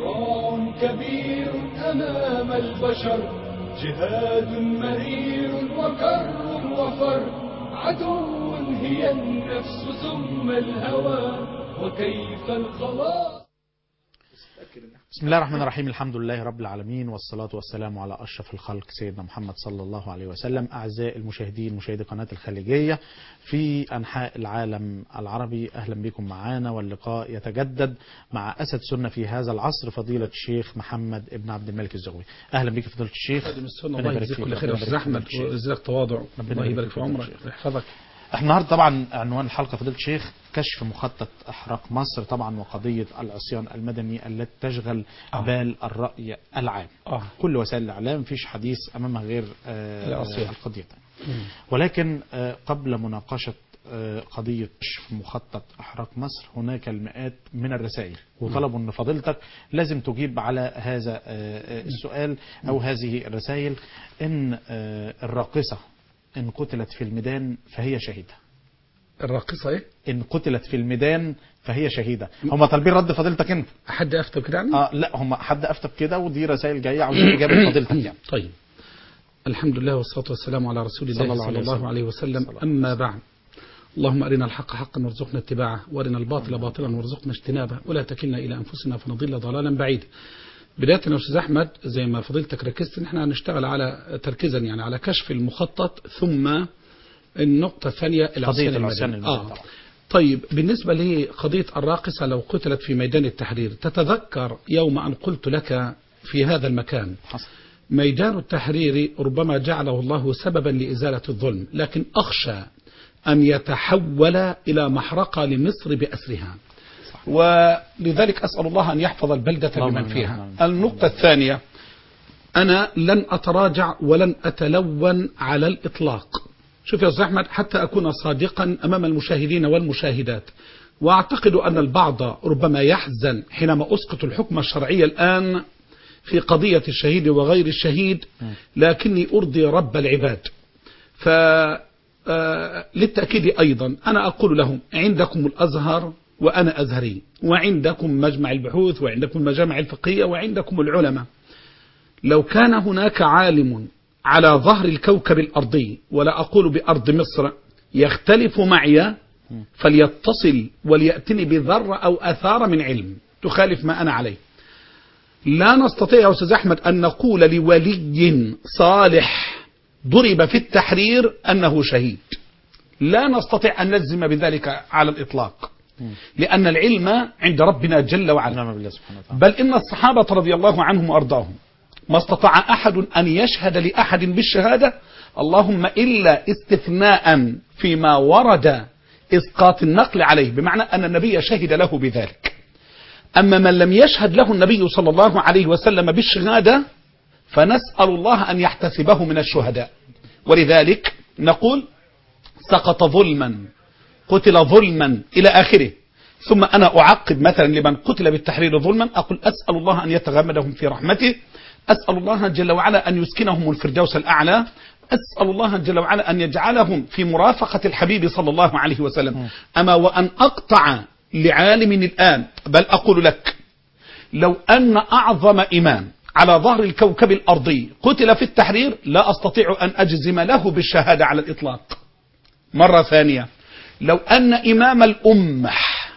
صراع كبير أمام البشر جهاد مرير وكر وفر عدو هي النفس ثم الهوى وكيف الخلاص بسم الله الرحمن الرحيم الحمد لله رب العالمين والصلاة والسلام على أشرف الخلق سيدنا محمد صلى الله عليه وسلم أعزائي المشاهدين مشاهدي قناة الخليجية في أنحاء العالم العربي أهلا بكم معنا واللقاء يتجدد مع أسد سنة في هذا العصر فضيلة الشيخ محمد ابن عبد الملك الزغوي أهلا بك فضيلة الشيخ خادم السنة ربنا الله يبارك يجزيك فيك، كل خير ربنا يا يبارك استاذ احمد فيك يا شيخ. ويجزاك تواضع ربنا الله يبارك يبارك فيك في يا عمرك شيخ. ويحفظك احنا النهارده طبعا عنوان الحلقه فضيله الشيخ كشف مخطط احراق مصر طبعا وقضيه العصيان المدني التي تشغل آه. بال الراي العام اه كل وسائل الاعلام مفيش حديث امامها غير آه، العصيان. القضيه ولكن آه، قبل مناقشه آه، قضية كشف مخطط إحراق مصر هناك المئات من الرسائل وطلبوا أن فضيلتك لازم تجيب على هذا آه، آه، السؤال أو هذه الرسائل إن آه، الراقصة إن قتلت في الميدان فهي شهيدة الراقصة ايه؟ إن قتلت في الميدان فهي شهيدة هم طالبين رد فضيلتك أنت حد افتى كده يعني؟ آه لا هم حد أفتى بكده ودي رسائل جاية عاوزين إجابة فضيلتك يعني طيب الحمد لله والصلاة والسلام على رسول الله صلى الله صلى عليه الله وسلم. عليه وسلم صلى الله أما بعد اللهم أرنا الحق حقا وارزقنا اتباعه وأرنا الباطل باطلا وارزقنا اجتنابه ولا تكلنا إلى أنفسنا فنضل ضلالا بعيدا بداية يا أستاذ أحمد زي ما فضيلتك ركزت إن احنا هنشتغل على تركيزا يعني على كشف المخطط ثم النقطة الثانية العصيان العصيان المدني. المدني آه. طبعا. طيب بالنسبة لقضية الراقصة لو قتلت في ميدان التحرير تتذكر يوم أن قلت لك في هذا المكان حصل ميدان التحرير ربما جعله الله سببا لإزالة الظلم لكن أخشى أن يتحول إلى محرقة لمصر بأسرها ولذلك أسأل الله أن يحفظ البلدة اللهم بمن آمين. فيها اللهم النقطة الثانية أنا لن أتراجع ولن أتلون على الإطلاق شوف يا أستاذ أحمد حتى أكون صادقا أمام المشاهدين والمشاهدات وأعتقد أن البعض ربما يحزن حينما أسقط الحكم الشرعي الآن في قضية الشهيد وغير الشهيد لكني أرضي رب العباد ف آه، للتأكيد أيضا أنا أقول لهم عندكم الأزهر وأنا أزهري وعندكم مجمع البحوث وعندكم المجامع الفقهية وعندكم العلماء لو كان هناك عالم على ظهر الكوكب الأرضي ولا أقول بأرض مصر يختلف معي فليتصل وليأتني بذرة أو أثار من علم تخالف ما أنا عليه لا نستطيع يا أستاذ أحمد أن نقول لولي صالح ضرب في التحرير أنه شهيد لا نستطيع أن نجزم بذلك على الإطلاق لأن العلم عند ربنا جل وعلا نعم بالله سبحانه وتعالى بل إن الصحابة رضي الله عنهم وأرضاهم ما استطاع أحد أن يشهد لأحد بالشهادة اللهم إلا استثناء فيما ورد إسقاط النقل عليه بمعنى أن النبي شهد له بذلك أما من لم يشهد له النبي صلى الله عليه وسلم بالشهادة فنسأل الله أن يحتسبه من الشهداء ولذلك نقول سقط ظلما قتل ظلما إلى آخره ثم أنا أعقب مثلا لمن قتل بالتحرير ظلما أقول أسأل الله أن يتغمدهم في رحمته أسأل الله جل وعلا أن يسكنهم الفردوس الأعلى أسأل الله جل وعلا أن يجعلهم في مرافقة الحبيب صلى الله عليه وسلم أما وأن أقطع لعالم الآن بل أقول لك لو أن أعظم إمام على ظهر الكوكب الأرضي قتل في التحرير لا أستطيع أن أجزم له بالشهادة على الإطلاق مرة ثانية لو أن إمام الأمة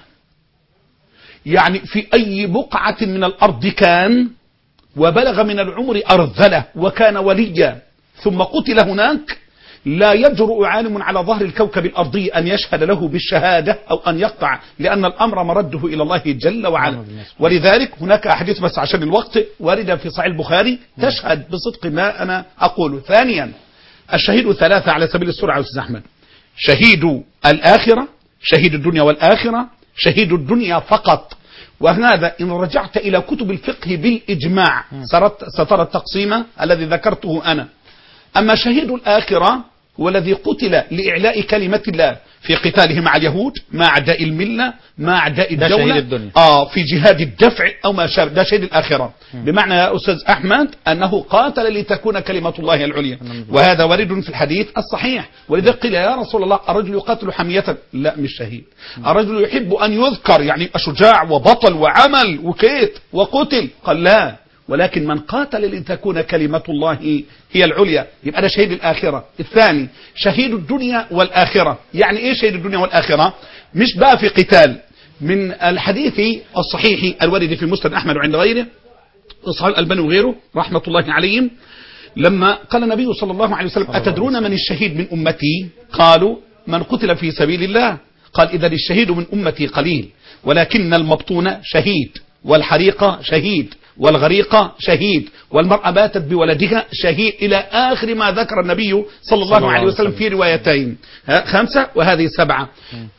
يعني في أي بقعة من الأرض كان وبلغ من العمر أرذلة وكان وليا ثم قتل هناك لا يجرؤ عالم على ظهر الكوكب الأرضي أن يشهد له بالشهادة أو أن يقطع لأن الأمر مرده إلى الله جل وعلا ولذلك هناك أحاديث بس عشان الوقت واردة في صحيح البخاري تشهد بصدق ما أنا أقوله ثانيا الشهيد ثلاثة على سبيل السرعة أستاذ أحمد شهيد الآخرة شهيد الدنيا والآخرة شهيد الدنيا فقط وهذا إن رجعت إلى كتب الفقه بالإجماع سرت- سترى التقسيم الذي ذكرته أنا أما شهيد الآخرة هو الذي قتل لإعلاء كلمة الله في قتاله مع اليهود مع اعداء المله مع اعداء ده الدوله شهيد الدنيا. اه في جهاد الدفع او ما شابه ده شهيد الاخره بمعنى يا استاذ احمد انه قاتل لتكون كلمه الله العليا وهذا وارد في الحديث الصحيح ولذلك قيل يا رسول الله الرجل يقاتل حميه لا مش شهيد الرجل يحب ان يذكر يعني يبقى شجاع وبطل وعمل وكيت وقتل قال لا ولكن من قاتل لتكون كلمة الله هي العليا يبقى ده شهيد الآخرة الثاني شهيد الدنيا والآخرة يعني إيه شهيد الدنيا والآخرة مش بقى في قتال من الحديث الصحيح الوارد في مسند أحمد وعند غيره وصحيح الألباني وغيره رحمة الله عليهم لما قال النبي صلى الله عليه وسلم أتدرون من الشهيد من أمتي قالوا من قتل في سبيل الله قال إذا الشهيد من أمتي قليل ولكن المبطون شهيد والحريق شهيد والغريق شهيد والمرأة باتت بولدها شهيد إلى آخر ما ذكر النبي صلى الله, صلى الله عليه عليه وسلم وسلم. في روايتين ها، خمسة وهذه سبعة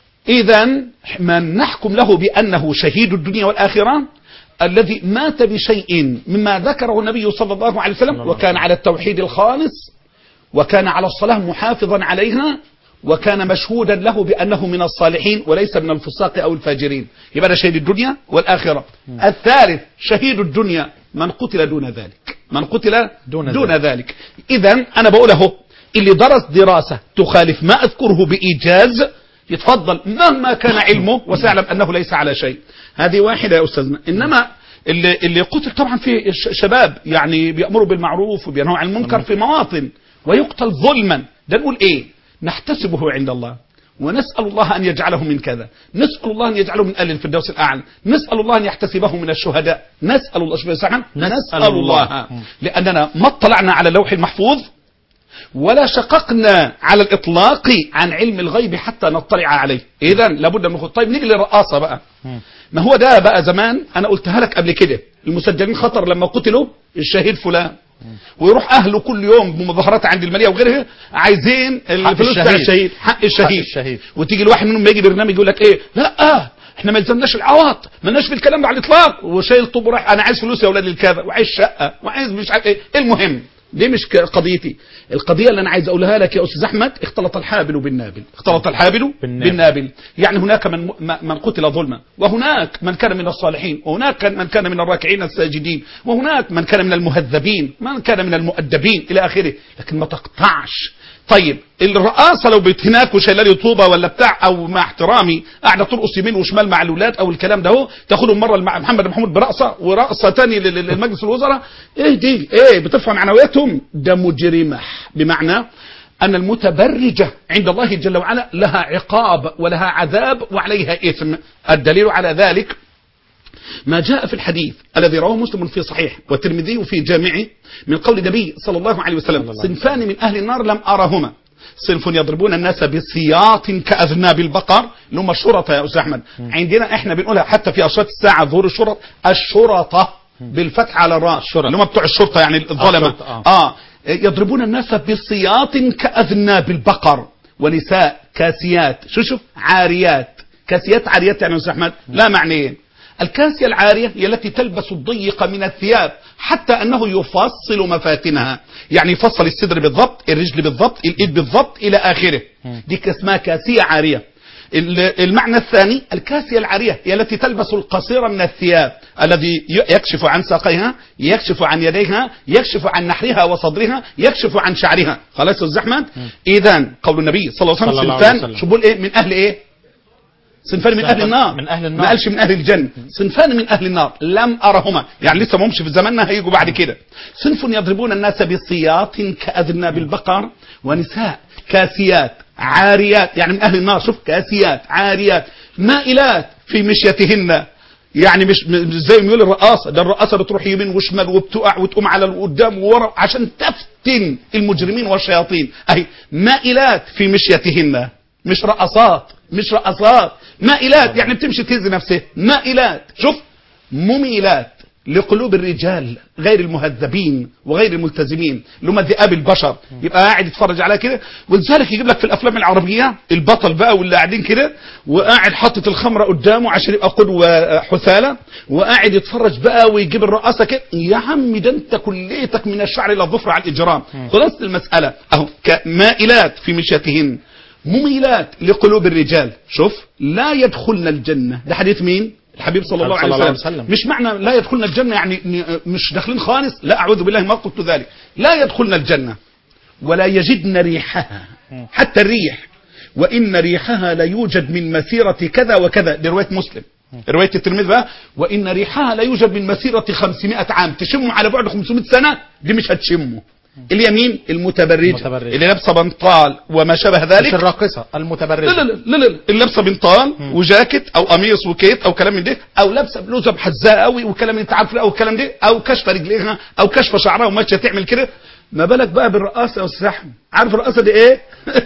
إذا من نحكم له بأنه شهيد الدنيا والآخرة الذي مات بشيء مما ذكره النبي صلى الله عليه وسلم وكان على التوحيد الخالص وكان على الصلاة محافظا عليها وكان مشهودا له بأنه من الصالحين وليس من الفساق أو الفاجرين يبقى ده شهيد الدنيا والآخرة الثالث شهيد الدنيا من قتل دون ذلك من قتل دون دون, دون ذلك إذا أنا بقول اهو اللي درس دراسة تخالف ما أذكره بإيجاز يتفضل مهما كان علمه وسيعلم أنه ليس على شيء هذه واحدة يا أستاذنا إنما اللي, اللي قتل طبعا في ش- شباب يعني بيأمروا بالمعروف وبينهوا عن المنكر في مواطن ويقتل ظلما ده نقول إيه نحتسبه عند الله ونسأل الله أن يجعله من كذا نسأل الله أن يجعله من أهل الفردوس الأعلى نسأل الله أن يحتسبه من الشهداء نسأل الله سبحانه وتعالى نسأل نسأل الله. الله لأننا ما اطلعنا على اللوح المحفوظ ولا شققنا على الإطلاق عن علم الغيب حتى نطلع عليه إذا لابد من الخط طيب نيجي للرقاصة بقى ما هو ده بقى زمان أنا قلتها لك قبل كده المسجلين خطر لما قتلوا الشهيد فلان ويروح أهله كل يوم بمظاهرات عند المالية وغيرها عايزين الفلوس بتاع الشهيد. الشهيد حق الشهيد, الشهيد. وتيجي الواحد منهم يجي برنامج يقول لك ايه لا آه احنا ما يلزمناش العواط مالناش في الكلام ده على الاطلاق وشايل طوب وراح انا عايز فلوس يا اولاد الكذا وعايز شقه وعايز مش عارف ايه المهم دي مش ك- قضيتي القضيه اللي انا عايز اقولها لك يا استاذ احمد اختلط الحابل بالنابل اختلط الحابل بالنابل. بالنابل, بالنابل. يعني هناك من م- من قتل ظلما وهناك من كان من الصالحين وهناك من كان من الراكعين الساجدين وهناك من كان من المهذبين من كان من المؤدبين الى اخره لكن ما تقطعش طيب الرئاسه لو بت هناك وشايله لي طوبه ولا بتاع او مع احترامي قاعده ترقص يمين وشمال مع الاولاد او الكلام ده اهو تاخدهم مره مع محمد محمود برقصه ورقصه تاني لل- لل- لمجلس الوزراء ايه دي ايه بترفع معنوياتهم ده مجرمه بمعنى أن المتبرجة عند الله جل وعلا لها عقاب ولها عذاب وعليها إثم الدليل على ذلك ما جاء في الحديث الذي رواه مسلم في صحيح والترمذي في جامعه من قول النبي صلى الله عليه وسلم صلى الله عليه صنفان من أهل النار لم أرهما صنف يضربون الناس بسياط كأذناب البقر اللي هم الشرطة يا أستاذ أحمد عندنا إحنا بنقولها حتى في أشراط الساعة ظهور الشرط الشرطة بالفتح على الراء الشرط. اللي هم بتوع الشرطة يعني الظلمة الشرطة، آه. آه يضربون الناس بسياط كأذناب البقر ونساء كاسيات شو شوف عاريات كاسيات عاريات يعني يا أستاذ أحمد لا معنيين الكاسية العارية هي التي تلبس الضيق من الثياب حتى أنه يفصل مفاتنها يعني يفصل الصدر بالضبط الرجل بالضبط الإيد بالضبط إلى آخره دي اسمها كاسية عارية ال- المعنى الثاني الكاسية العارية هي التي تلبس القصير من الثياب الذي ي- يكشف عن ساقيها يكشف عن يديها يكشف عن نحرها وصدرها يكشف عن شعرها خلاص يا أستاذ احمد اذا قول النبي صلى الله عليه صلى وسلم الله عليه صنفان وسلم. شو بقول ايه من اهل ايه صنفان من اهل صنفان النار من أهل النار. ما قالش من اهل الجنه صنفان من اهل النار لم ارهما يعني لسه ما همش في زماننا هيجوا بعد كده صنف يضربون الناس بسياط كاذناب البقر ونساء كاسيات عاريات يعني من اهل النار شوف كاسيات عاريات مائلات في مشيتهن يعني مش مش زي ما يقول الرقاصه ده الرقاصه بتروح يمين وشمال وبتقع وتقوم على القدام وورا عشان تفتن المجرمين والشياطين اهي مائلات في مشيتهن مش رقصات مش رقصات مائلات يعني بتمشي تهز نفسها مائلات شوف مميلات لقلوب الرجال غير المهذبين وغير الملتزمين اللي هم ذئاب البشر يبقى قاعد يتفرج عليها كده ولذلك يجيب لك في الافلام العربيه البطل بقى واللي قاعدين كده وقاعد حاطط الخمره قدامه عشان يبقى قدوه حثاله وقاعد يتفرج بقى ويجيب الرقاصه كده يا عم ده انت كليتك من الشعر الى الظفر على الاجرام خلاص المساله اهو كمائلات في مشيتهن مميلات لقلوب الرجال شوف لا يدخلن الجنة ده حديث مين الحبيب صلى الله, صلى عليه, الله عليه وسلم. وسلم. مش معنى لا يدخلن الجنة يعني ن- مش داخلين خالص لا أعوذ بالله ما قلت ذلك لا يدخلن الجنة ولا يجدن ريحها حتى الريح وإن ريحها لا يوجد من مسيرة كذا وكذا دي رواية مسلم رواية الترمذي بقى وإن ريحها لا يوجد من مسيرة 500 عام تشمه على بعد 500 سنة دي مش هتشمه اليمين المتبرج المتبرج. اللي لابسه بنطال وما شبه مش ذلك الراقصة المتبرجة لا لا لا لا لا اللي لابسه بنطال وجاكيت او قميص وكيت او كلام من ده او لابسه بلوزه محزقه قوي وكلام من تعرف او الكلام ده او كشف رجليها او كشف شعرها وماشيه تعمل كده ما بالك بقى بالرقاصه والسحن عارف الرقاصه دي ايه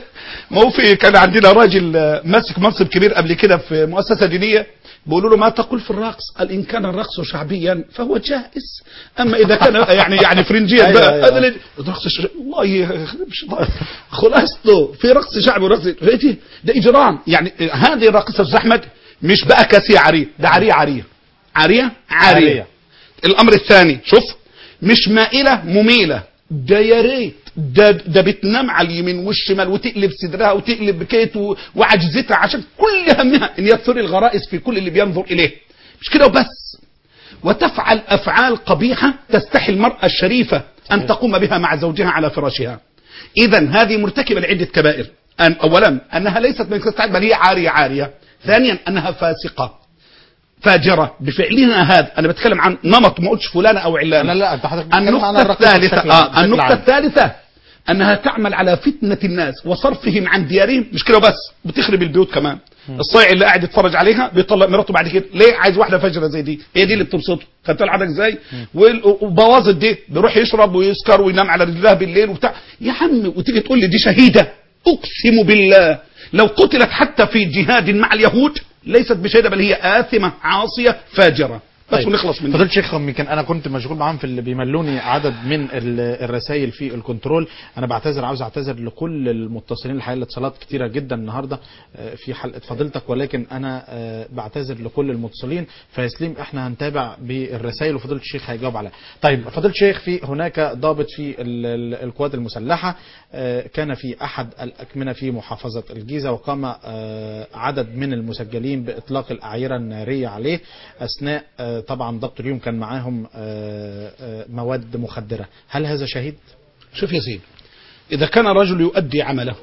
ما هو في كان عندنا راجل آه، ماسك منصب كبير قبل كده في مؤسسه دينيه بيقولوا له ما تقول في الرقص قال ان كان الرقص شعبيا فهو جائز اما اذا كان يعني يعني فرنجيا أيوة، بقى أيوة. هذا اللي- الرقص الشعبي والله يخرب شيطان. خلاصته في رقص شعبي ورقص فايتي ده اجرام يعني هذه الراقصه استاذ احمد مش بقى كاسيه عاريه ده عاريه عاريه عاريه عاريه عارية. الامر الثاني شوف مش مائله مميله ده يا ريت ده ده بتنام على اليمين والشمال وتقلب صدرها وتقلب كيت و- وعجزتها عشان كل همها ان يثر الغرائز في كل اللي بينظر اليه مش كده وبس وتفعل افعال قبيحه تستحي المراه الشريفه ان تقوم بها مع زوجها على فراشها اذا هذه مرتكبه لعده كبائر أن اولا انها ليست من كسر بل هي عاريه عاريه ثانيا انها فاسقه فاجره بفعلها هذا انا بتكلم عن نمط ما قلتش فلانه او علانه لا لا انت حضرتك بتتكلم عن النقطة الراقصة الثالثة بشكل- آه بشكل النقطة عام. الثالثة أنها تعمل على فتنة الناس وصرفهم عن ديارهم مش كده بس بتخرب البيوت كمان الصايع اللي قاعد يتفرج عليها بيطلق مراته بعد كده ليه عايز واحدة فجرة زي دي هي دي اللي بتبسطه خدت بالك حضرتك ازاي وال- وبوظت دي بيروح يشرب ويسكر وينام على رجلها بالليل وبتاع يا عم وتيجي تقول لي دي شهيدة أقسم بالله لو قتلت حتى في جهاد مع اليهود ليست بشهيدة بل هي آثمة عاصية فاجرة بس طيب. ونخلص من دي. فضيلة الشيخ يمكن انا كنت مشغول معاهم في اللي بيملوني عدد من ال- الرسائل في الكنترول انا بعتذر عاوز اعتذر لكل المتصلين الحقيقه الاتصالات كتيره جدا النهارده آه، في حلقه فضيلتك ولكن انا آه، بعتذر لكل المتصلين فيسليم احنا هنتابع بالرسائل وفضيله الشيخ هيجاوب عليها طيب فضيله الشيخ في هناك ضابط في ال- ال- القوات المسلحه آه، كان في احد الاكمنه في محافظه الجيزه وقام آه، عدد من المسجلين باطلاق الاعيره الناريه عليه اثناء آه، طبعا ضبط اليوم كان معاهم آه، آه، مواد مخدره هل هذا شهيد شوف يا سيدي إذا كان رجل يؤدي عمله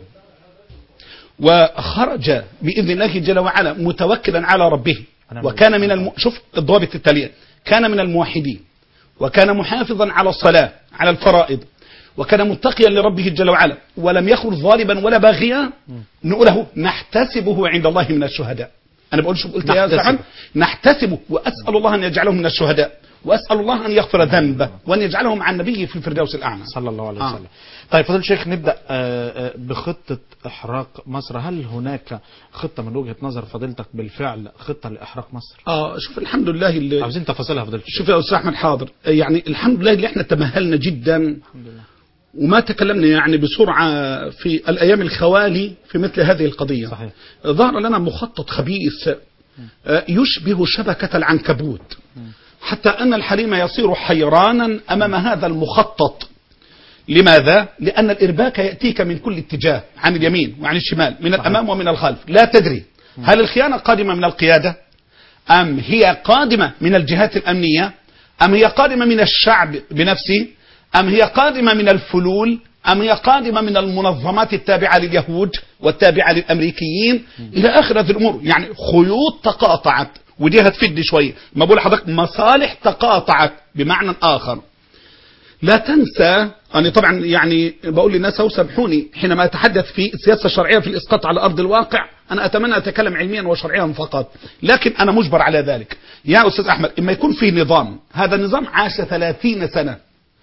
وخرج بإذن الله جل وعلا متوكلا على ربه أنا وكان من الم... شوف الضوابط التالية كان من الموحدين وكان محافظا على الصلاة على الفرائض وكان متقيا لربه جل وعلا ولم يخرج ظالما ولا باغيا نقوله نحتسبه عند الله من الشهداء أنا بقول شوف قلت يا نحتسبه. سعد نحتسبه وأسأل الله أن يجعله من الشهداء وأسأل الله أن يغفر ذنبه وأن يجعله مع النبي في الفردوس الأعلى صلى الله عليه آه. وسلم طيب فضيله الشيخ نبدا آه، آه، بخطه احراق مصر هل هناك خطه من وجهه نظر فضيلتك بالفعل خطه لاحراق مصر اه شوف الحمد لله اللي عاوزين تفاصيلها فضيله الشيخ شوف يا استاذ احمد حاضر يعني الحمد لله اللي احنا تمهلنا جدا الحمد لله وما تكلمنا يعني بسرعه في الايام الخوالي في مثل هذه القضيه صحيح. ظهر لنا مخطط خبيث آه، يشبه شبكه العنكبوت حتى ان الحليم يصير حيرانا امام هذا المخطط لماذا؟ لأن الإرباك يأتيك من كل اتجاه عن اليمين وعن الشمال من الأمام ومن الخلف لا تدري هل الخيانة قادمة من القيادة أم هي قادمة من الجهات الأمنية أم هي قادمة من الشعب بنفسه أم هي قادمة من الفلول أم هي قادمة من المنظمات التابعة لليهود والتابعة للأمريكيين إلى آخر هذه الأمور يعني خيوط تقاطعت ودي هتفيدني شوية ما بقول لحضرتك مصالح تقاطعت بمعنى آخر لا تنسى أنا طبعا يعني بقول للناس أو سامحوني حينما أتحدث في السياسة الشرعية في الإسقاط على أرض الواقع أنا أتمنى أتكلم علميا وشرعيا فقط لكن أنا مجبر على ذلك يا أستاذ أحمد إما يكون في نظام هذا النظام عاش ثلاثين سنة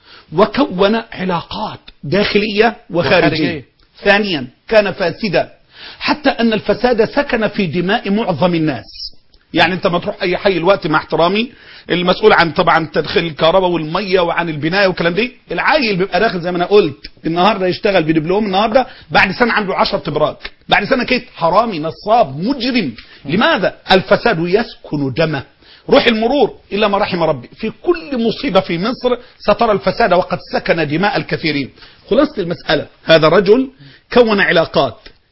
وكون علاقات داخلية وخارجية وخارجية. ثانيا كان فاسدا حتى أن الفساد سكن في دماء معظم الناس يعني انت ما تروح اي حي الوقت مع احترامي المسؤول عن طبعا تدخين الكهرباء والميه وعن البنايه والكلام دي العيل بيبقى داخل زي ما انا قلت النهارده يشتغل بدبلوم النهارده بعد سنه عنده 10 تبراك بعد سنه كده حرامي نصاب مجرم لماذا الفساد يسكن دمه روح المرور الا ما رحم ربي في كل مصيبه في مصر سترى الفساد وقد سكن دماء الكثيرين خلاصه المساله هذا رجل كون علاقات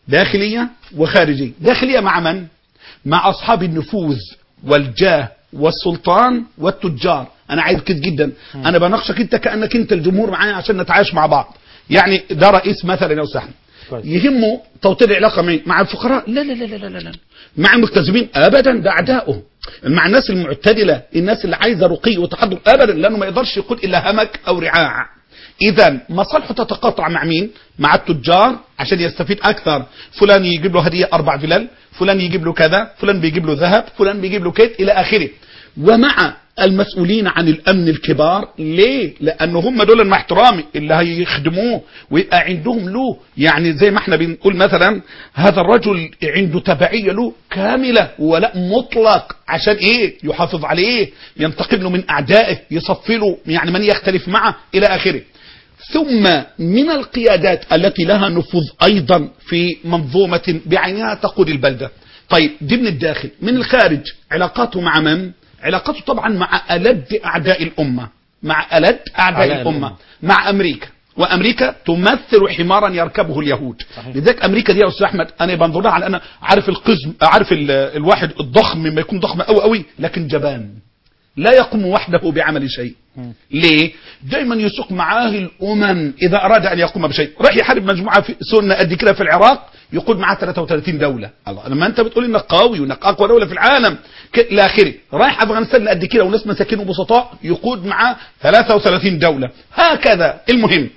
داخلية وخارجية داخلية مع من؟ مع أصحاب النفوذ والجاه والسلطان والتجار أنا عايز كده جدا أنا بناقشك أنت كأنك أنت الجمهور معايا عشان نتعايش مع بعض يعني ده رئيس مثلا يا أستاذ أحمد كويس. يهمه توطيد العلاقة مع مع الفقراء لا لا لا لا لا لا مع الملتزمين أبدا ده أعدائه مع الناس المعتدلة الناس اللي عايزة رقي وتحضر أبدا لأنه ما يقدرش يقول إلا همك أو رعاع إذا مصالحه تتقاطع مع مين؟ مع التجار عشان يستفيد أكثر فلان يجيب له هدية أربع فلل فلان يجيب له كذا فلان بيجيب له ذهب فلان بيجيب له كيت إلى آخره ومع المسؤولين عن الامن الكبار ليه لان هم دول مع احترامي اللي هيخدموه ويبقى عندهم له يعني زي ما احنا بنقول مثلا هذا الرجل عنده تبعيه له كامله ولاء مطلق عشان ايه يحافظ عليه ينتقم له من اعدائه يصفي له يعني من يختلف معه الى اخره ثم من القيادات التي لها نفوذ ايضا في منظومه بعينها تقود البلده طيب دي من الداخل من الخارج علاقاته مع من علاقته طبعا مع ألد أعداء الأمة مع ألد أعداء أعداء الأمة الأمة. مع أمريكا وأمريكا تمثل حمارا يركبه اليهود صحيح. لذلك أمريكا دي يا أستاذ أحمد أنا بنظر لها على أنا عارف القزم عارف ال- الواحد الضخم ما يكون ضخم أوي أوي لكن جبان لا يقوم وحده بعمل شيء ليه دايما يسوق معاه الامم اذا اراد ان يقوم بشيء راح يحارب مجموعه في سنه قد كده في العراق يقود معاه 33 دوله الله لما انت بتقول انك قوي وانك اقوى دوله في العالم ك- الى اخره رايح افغانستان قد كده وناس مساكين وبسطاء يقود معاه 33 دوله هكذا المهم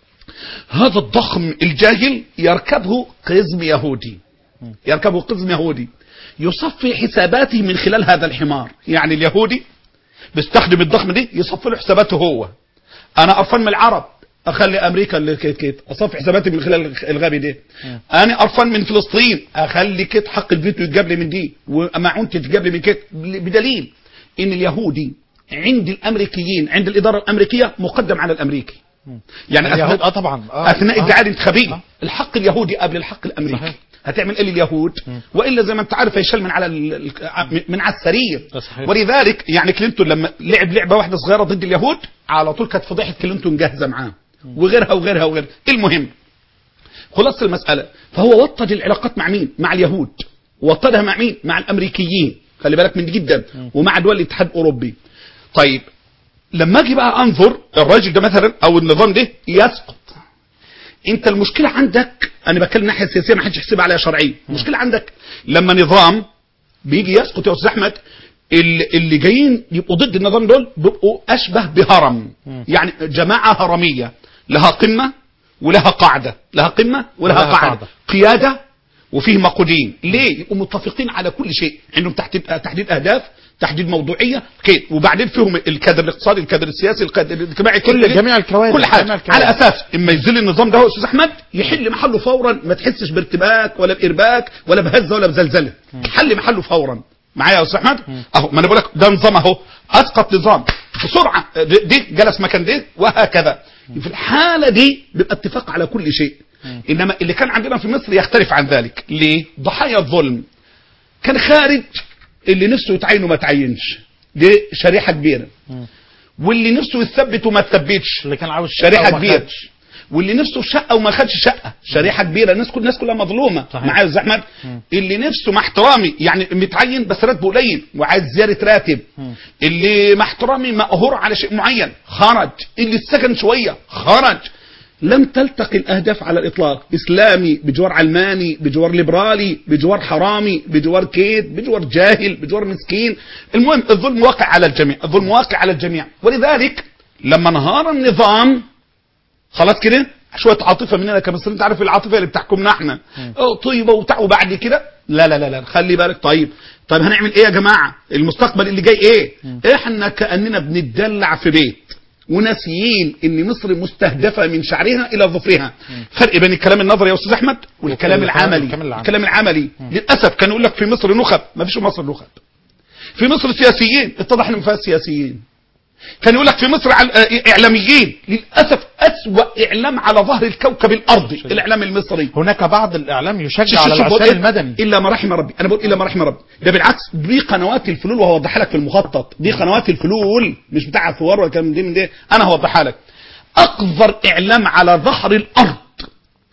هذا الضخم الجاهل يركبه قزم يهودي يركبه قزم يهودي يصفي حساباته من خلال هذا الحمار يعني اليهودي بيستخدم الضخم دي يصفي له حساباته هو انا قرفان من العرب اخلي امريكا اللي كيت كيت اصفي حساباتي من خلال الغبي ده انا قرفان من فلسطين اخلي كيت حق الفيتو يتجاب لي من دي ومعونتي تتجاب لي من كيت بدليل ان اليهودي عند الامريكيين عند الاداره الامريكيه مقدم على الامريكي يعني اليهود أثناء- اه طبعا آه. اثناء آه. الدعايه الانتخابيه آه. الحق اليهودي قبل الحق الامريكي صحيح. هتعمل ايه لليهود والا زي ما انت عارف هيشال من على ال- ال- من على السرير ده صحيح. ولذلك يعني كلينتون لما لعب لعبه واحده صغيره ضد اليهود على طول كانت فضيحه كلينتون جاهزه معاه وغيرها وغيرها وغيرها المهم خلاصه المساله فهو وطد العلاقات مع مين مع اليهود وطدها مع مين مع الامريكيين خلي بالك من دي جدا ومع دول الاتحاد الاوروبي طيب لما اجي بقى انظر الراجل ده مثلا او النظام ده يسقط انت المشكله عندك انا بتكلم الناحيه السياسيه ما حدش يحسبها عليها شرعيه المشكله عندك لما نظام بيجي يسقط يا استاذ احمد اللي, اللي جايين يبقوا ضد النظام دول بيبقوا اشبه بهرم يعني جماعه هرميه لها قمه ولها قاعده لها قمه ولها ولها قاعده قاعدة. قياده وفيه مقودين ليه يبقوا متفقين على كل شيء عندهم تحديد تحديد اهداف تحديد موضوعيه كده وبعدين فيهم الكادر الاقتصادي الكادر السياسي الكادر الاجتماعي كل- كده. جميع الكوادر، كل حاجه جميع الكوادر. على اساس اما ينزل النظام ده هو استاذ احمد يحل محله فورا ما تحسش بارتباك ولا بارباك ولا بهزه ولا بزلزله حل محله فورا معايا يا استاذ احمد اهو ما انا بقول لك ده نظام اهو اسقط نظام بسرعه دي دي جلس مكان دي وهكذا في الحاله دي بيبقى اتفاق على كل شيء انما اللي كان عندنا في مصر يختلف عن ذلك ليه ضحايا الظلم كان خارج اللي نفسه يتعين وما تعينش دي شريحه كبيره واللي نفسه يثبت وما تثبتش اللي كان عاوز شقة شريحه وما كبيره خدش. واللي نفسه في شقه وما خدش شقه شريحه كبيره الناس كل الناس كلها مظلومه صحيح. معايا يا استاذ احمد اللي نفسه مع احترامي يعني متعين بس راتبه قليل وعايز زياده راتب اللي مع احترامي مقهور على شيء معين خرج اللي اتسكن شويه خرج لم تلتقي الاهداف على الاطلاق اسلامي بجوار علماني بجوار ليبرالي بجوار حرامي بجوار كيد بجوار جاهل بجوار مسكين المهم الظلم واقع على الجميع الظلم واقع على الجميع ولذلك لما انهار النظام خلاص كده شويه عاطفه مننا كمصريين انت عارف العاطفه اللي بتحكمنا احنا اه طيبه وبتاع وبعد كده لا لا لا لا خلي بالك طيب طيب هنعمل ايه يا جماعه المستقبل اللي جاي ايه احنا كاننا بنتدلع في بيت وناسيين ان مصر مستهدفه من شعرها الى ظفرها فرق بين الكلام النظري يا استاذ احمد والكلام والكلام- العملي الكلام العملي. الكلام العملي للاسف كان يقول لك في مصر نخب ما فيش في مصر نخب في مصر سياسيين اتضح ان ما فيهاش سياسيين كان يقول لك في مصر عل- آه، اعلاميين للاسف اسوا اعلام على ظهر الكوكب الارضي الاعلام المصري هناك بعض الاعلام يشجع شوف- على شوف بقول العصيان إيه؟ المدني الا ما رحم ربي انا بقول الا ما رحم ربي ده بالعكس دي قنوات الفلول وهوضحها لك في المخطط دي قنوات الفلول مش بتاع الثوار ولا كلام دي من دي انا هوضحها لك اقذر اعلام على ظهر الارض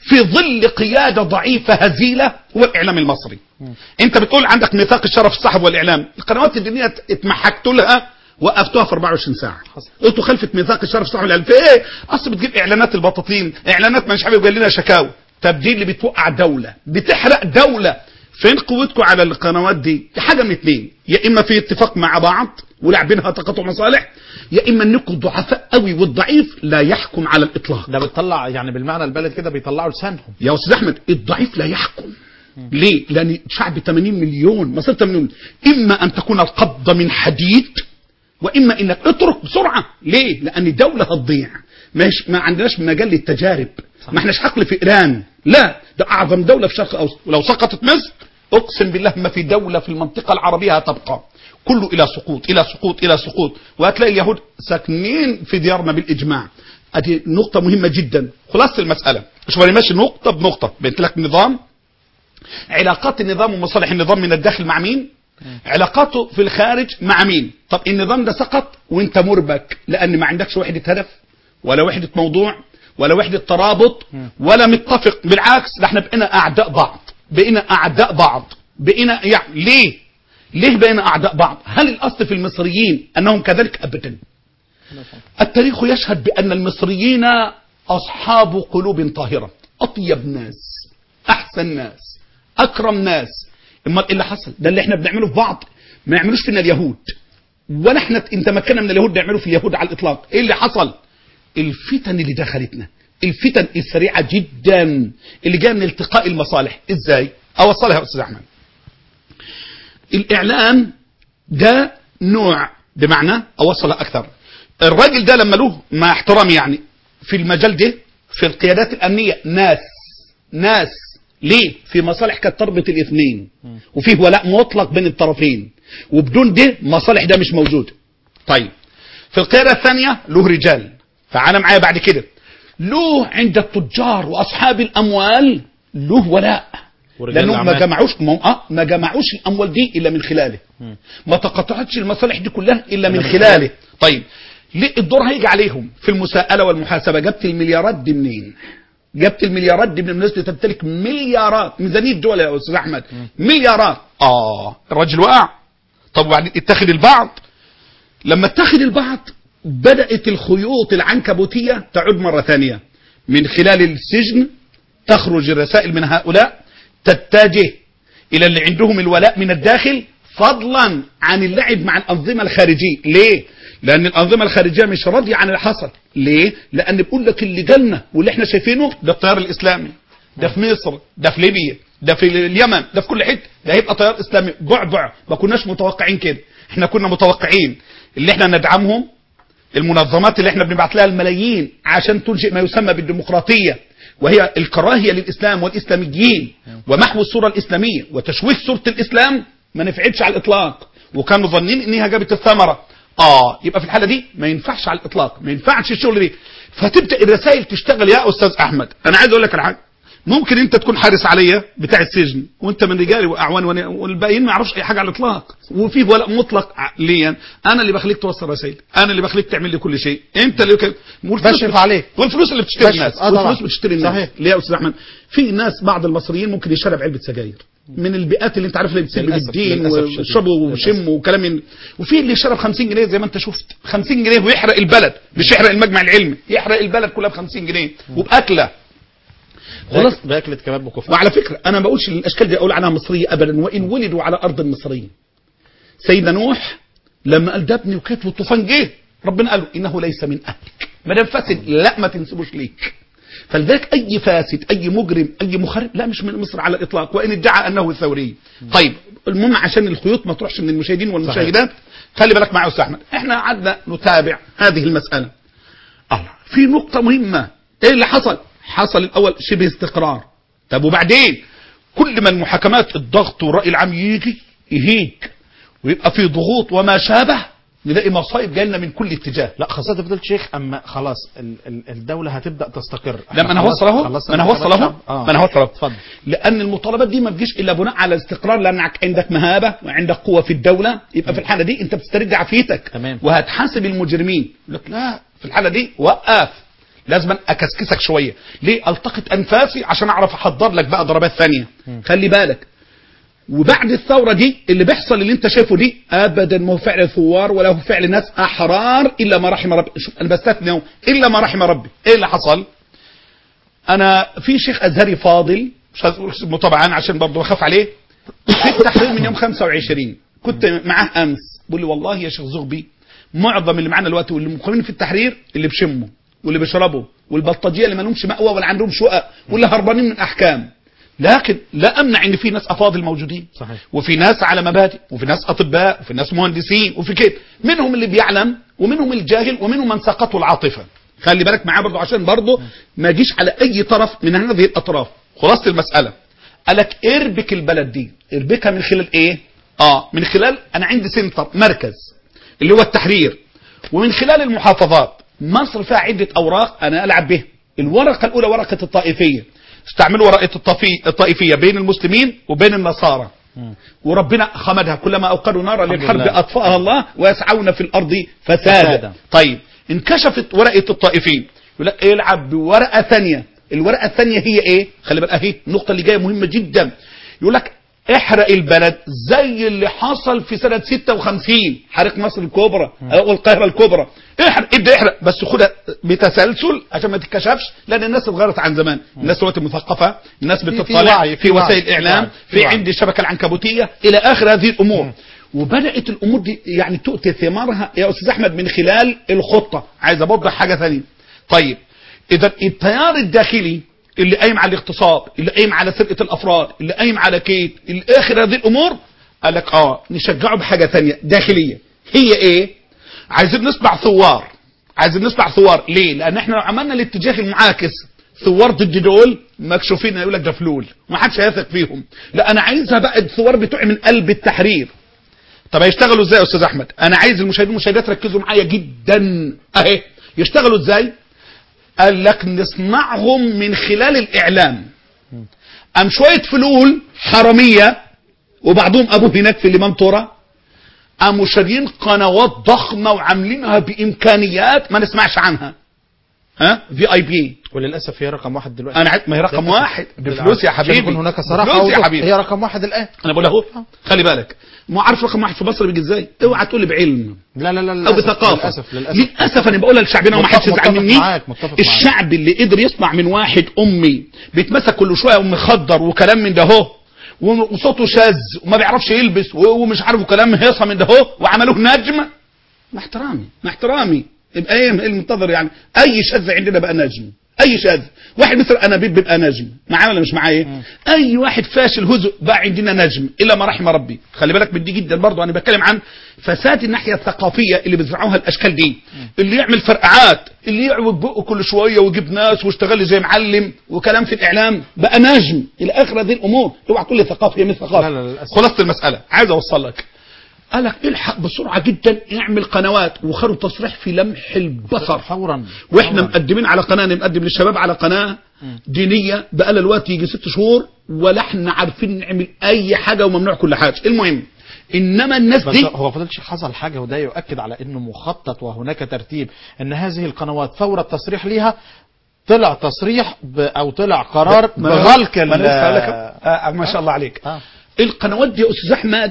في ظل قيادة ضعيفة هزيلة هو الإعلام المصري أنت بتقول عندك ميثاق الشرف الصحف والإعلام القنوات الدينية اتمحكت لها وقفتوها في 24 ساعة انتوا خلفة ميثاق الشرف الصحف والإعلام في ايه أصل بتجيب إعلانات البطاطين إعلانات مش عارف يقول لنا شكاوى طب دي اللي بتوقع دولة بتحرق دولة فين قوتكم على القنوات دي حاجة من اتنين يا إما في اتفاق مع بعض ولاعبينها تقاطع مصالح يا إما انكم ضعفاء قوي والضعيف لا يحكم على الإطلاق ده بتطلع يعني بالمعنى البلد كده بيطلعوا لسانهم يا استاذ احمد الضعيف لا يحكم ليه لان شعب 80 مليون مصر 80 مليون اما ان تكون القبضه من حديد واما انك اترك بسرعه ليه لان الدوله هتضيع مش ما عندناش مجال للتجارب ما احناش حقل في ايران لا ده اعظم دوله في الشرق الاوسط ولو سقطت مصر اقسم بالله ما في دوله في المنطقه العربيه هتبقى كله الى سقوط الى سقوط الى سقوط وهتلاقي اليهود ساكنين في ديارنا بالاجماع ادي نقطه مهمه جدا خلاصه المساله مش وانا ماشي نقطه بنقطه بنت لك نظام علاقات النظام ومصالح النظام من الداخل مع مين علاقاته في الخارج مع مين طب النظام ده سقط وانت مربك لان ما عندكش وحده هدف ولا وحده موضوع ولا وحده ترابط ولا متفق بالعكس ده احنا بقينا اعداء بعض بقينا اعداء بعض بقينا يعني ليه ليه بقينا اعداء بعض هل الاصل في المصريين انهم كذلك ابدا التاريخ يشهد بأن المصريين أصحاب قلوب طاهرة أطيب ناس أحسن ناس أكرم ناس إما إيه اللي حصل ده اللي إحنا بنعمله في بعض ما يعملوش فينا اليهود ولا إحنا إن تمكنا من اليهود نعمله في اليهود على الإطلاق إيه اللي حصل الفتن اللي دخلتنا الفتن السريعة جدا اللي جايه من التقاء المصالح إزاي أوصلها يا أستاذ أحمد الإعلام ده نوع بمعنى أوصلها أكثر الراجل ده لما له مع احترامي يعني في المجال ده في القيادات الأمنية ناس ناس ليه في مصالح كانت تربط الاثنين وفيه ولاء مطلق بين الطرفين وبدون ده مصالح ده مش موجود طيب في القيادة الثانية له رجال فعنا معايا بعد كده له عند التجار وأصحاب الأموال له ولاء ورجال لانهم ما الأعمال. جمعوش ما آه ما جمعوش الاموال دي الا من خلاله ما تقاطعتش المصالح دي كلها الا من من خلاله طيب ليه الدور هيجي عليهم في المساءله والمحاسبه جبت المليارات دي منين جبت المليارات دي من الناس اللي تمتلك مليارات ميزانيه دول يا استاذ احمد مليارات اه الراجل وقع طب وبعدين اتخذ البعض لما اتخذ البعض بدأت الخيوط العنكبوتية تعود مرة ثانية من خلال السجن تخرج الرسائل من هؤلاء تتجه إلى اللي عندهم الولاء من الداخل فضلا عن اللعب مع الأنظمة الخارجية ليه؟ لأن الأنظمة الخارجية مش راضية عن اللي حصل ليه؟ لأن بيقول لك اللي جالنا واللي احنا شايفينه ده التيار الإسلامي ده في مصر ده في ليبيا ده في اليمن ده في كل حته ده هيبقى تيار اسلامي بعبع ما كناش متوقعين كده احنا كنا متوقعين اللي احنا ندعمهم المنظمات اللي احنا بنبعت لها الملايين عشان تنشئ ما يسمى بالديمقراطيه وهي الكراهيه للاسلام والاسلاميين ومحو الصوره الاسلاميه وتشويه صوره الاسلام ما نفعتش على الاطلاق وكانوا ظانين انها جابت الثمره اه يبقى في الحاله دي ما ينفعش على الاطلاق ما ينفعش الشغل دي فتبدا الرسائل تشتغل يا استاذ احمد انا عايز اقول لك على حاجه ممكن انت تكون حارس عليا بتاع السجن وانت من رجالي واعوان وأنا- والباقيين ما يعرفوش اي حاجه على الاطلاق وفيه ولاء مطلق ليا انا اللي بخليك توصل رسائل انا اللي بخليك تعمل لي كل شيء انت اللي كان والفلوس بشرف بت- عليك. والفلوس اللي بتشتري بشرف. الناس آه طبعا. والفلوس بتشتري الناس صحيح. ليه يا استاذ احمد في ناس بعض المصريين ممكن يشرب علبه سجاير من البيئات اللي انت عارف اللي بتسيب للأسف. الدين للأسف الشديد. ويشربوا ويشموا وكلام من وفي اللي يشرب 50 جنيه زي ما انت شفت 50 جنيه ويحرق البلد مش يحرق المجمع العلمي يحرق البلد كلها ب 50 جنيه وباكله خلاص بأك- باكلة كباب وكفتة وعلى فكرة أنا ما بقولش إن الأشكال دي أقول عنها مصرية أبدا وإن ولدوا على أرض مصرية سيدنا نوح لما قال ده ابني وكيت والطوفان جه ربنا قال له إنه ليس من أهلك ما دام فاسد لا ما تنسبوش ليك فلذلك أي فاسد أي مجرم أي مخرب لا مش من مصر على الإطلاق وإن ادعى أنه ثوري طيب المهم عشان الخيوط ما تروحش من المشاهدين والمشاهدات خلي بالك معايا يا أستاذ أحمد إحنا قعدنا نتابع هذه المسألة الله في نقطة مهمة ايه اللي حصل حصل الاول شبه استقرار طب وبعدين كل ما المحاكمات الضغط والرأي العام يجي يهيج ويبقى في ضغوط وما شابه نلاقي مصايب جايه لنا من كل اتجاه لا خاصة فضيلة الشيخ اما خلاص ال ال الدولة هتبدأ تستقر لا ما انا خلاص- هوصل اهو خلصنا ما انا هوصل انتخابات اهو شعب. آه. ما انا هوصل اهو اتفضل لان المطالبات دي ما بتجيش الا بناء على الاستقرار لانك عندك مهابه وعندك قوه في الدوله يبقى في الحاله دي انت بتسترد عافيتك تمام. وهتحاسب المجرمين يقول لك لا في الحاله دي وقف لازم اكسكسك شويه ليه التقط انفاسي عشان اعرف احضر لك بقى ضربات ثانيه خلي بالك وبعد الثوره دي اللي بيحصل اللي انت شايفه دي ابدا ما هو فعل ثوار ولا هو فعل ناس احرار الا ما رحم ربي شوف انا بستثني اهو الا ما رحم ربي ايه اللي حصل انا في شيخ ازهري فاضل مش هقول اسمه طبعا عشان برضه بخاف عليه في التحرير من يوم 25 كنت معاه امس بيقول لي والله يا شيخ زغبي معظم اللي معانا دلوقتي واللي مقيمين في التحرير اللي بيشموا واللي بيشربوا والبلطجيه اللي ما لهمش مأوى ولا عندهم شقق واللي هربانين من احكام لكن لا امنع ان في ناس افاضل موجودين صحيح. وفي ناس على مبادئ وفي ناس اطباء وفي ناس مهندسين وفي كده منهم اللي بيعلم ومنهم الجاهل ومنهم من سقطه العاطفه خلي بالك معاه برضه عشان برضه ما اجيش على اي طرف من هذه الاطراف خلاصه المساله قالك اربك البلد دي اربكها من خلال ايه اه من خلال انا عندي سنتر مركز اللي هو التحرير ومن خلال المحافظات مصر فيها عده اوراق انا العب بها الورقه الاولى ورقه الطائفيه استعملوا ورقه الطفي- الطائفيه بين المسلمين وبين النصارى وربنا خمدها كلما اوقدوا نارا الحمد للحرب لله. اطفاها الله ويسعون في الارض فسادا. فسادا طيب انكشفت ورقه الطائفين يقول لك العب بورقه ثانيه الورقه الثانيه هي ايه خلي بالك اهي النقطه اللي جايه مهمه جدا يقول لك احرق البلد زي اللي حصل في سنه 56 حريق مصر الكبرى او القاهره الكبرى احرق ابدا احرق بس خدها بتسلسل عشان ما تتكشفش لان الناس اتغيرت عن زمان الناس دلوقتي مثقفه الناس في بتطلع وعي، في, في وعي، وسائل في الاعلام وعي، في في وعي. عندي الشبكه العنكبوتيه الى اخر هذه الامور وبدات الامور دي يعني تؤتي ثمارها يا استاذ احمد من خلال الخطه عايز اوضح حاجه ثانيه طيب اذا التيار الداخلي اللي قايم على الاغتصاب اللي قايم على سرقه الافراد اللي قايم على كيد الى اخر هذه الامور قال لك اه نشجعه بحاجه ثانيه داخليه هي ايه عايزين نصنع ثوار عايزين نصنع ثوار ليه لان احنا لو عملنا الاتجاه المعاكس ثوار ضد دول مكشوفين يقول لك ده فلول ما حدش هيثق فيهم لا انا عايزها بقى الثوار بتوعي من قلب التحرير طب هيشتغلوا ازاي يا استاذ احمد انا عايز المشاهدين والمشاهدات ركزوا معايا جدا اهي يشتغلوا ازاي قال لك نصنعهم من خلال الاعلام ام شويه فلول حراميه وبعضهم ابوه هناك في الامام تورا قاموا شاريين قنوات ضخمه وعاملينها بامكانيات ما نسمعش عنها ها في اي بي وللاسف هي رقم واحد دلوقتي انا عارف ما هي رقم للأسف. واحد بفلوس يا عشان حبيبي يكون هناك صراحه بفلوس يا وضوح. حبيبي هي رقم واحد الان انا بقول اهو خلي بالك ما عارف رقم واحد في مصر بيجي ازاي اوعى تقول لي بعلم لا لا لا او للأسف. بثقافه للاسف للاسف للاسف انا بقولها لشعبنا وما متفق- حدش يزعل متفق مني معاك، متفق معاك. الشعب اللي قدر يصنع من واحد امي بيتمسك كل شويه ومخدر وكلام من ده اهو وصوته شاذ وما بيعرفش يلبس و- ومش عارف كلام هيصه من ده اهو وعملوه نجم مع احترامي مع احترامي يبقى ايه المنتظر يعني اي شاذ عندنا بقى نجم اي شاذ واحد مثل انابيب بيبقى نجم معاه ولا مش معايا اي واحد فاشل هزء بقى عندنا نجم الا ما رحم ربي خلي بالك من دي جدا برضه انا بتكلم عن فساد الناحيه الثقافيه اللي بيزرعوها الاشكال دي اللي يعمل فرقعات اللي يعوج بقه كل شويه ويجيب ناس ويشتغل لي زي معلم وكلام في الاعلام بقى نجم الى اخر هذه الامور اوعى تقول لي ثقافه هي مش ثقافه لا، لا، للأسف. خلاصه المساله عايز اوصل لك قالك الحق بسرعه جدا اعمل قنوات وخدوا تصريح في لمح البصر فورا واحنا فوراً. مقدمين على قناه نقدم للشباب على قناه دينيه بقى لها الوقت يجي ست شهور ولا احنا عارفين نعمل اي حاجه وممنوع كل حاجه المهم انما الناس بس دي هو فضل الشيخ حصل حاجه وده يؤكد على انه مخطط وهناك ترتيب ان هذه القنوات فور التصريح ليها طلع تصريح ب او طلع قرار ما أنا- بغلق ما ال- أنا لسه هقول لك أهو. آه ما شاء الله عليك آه. القنوات دي يا استاذ احمد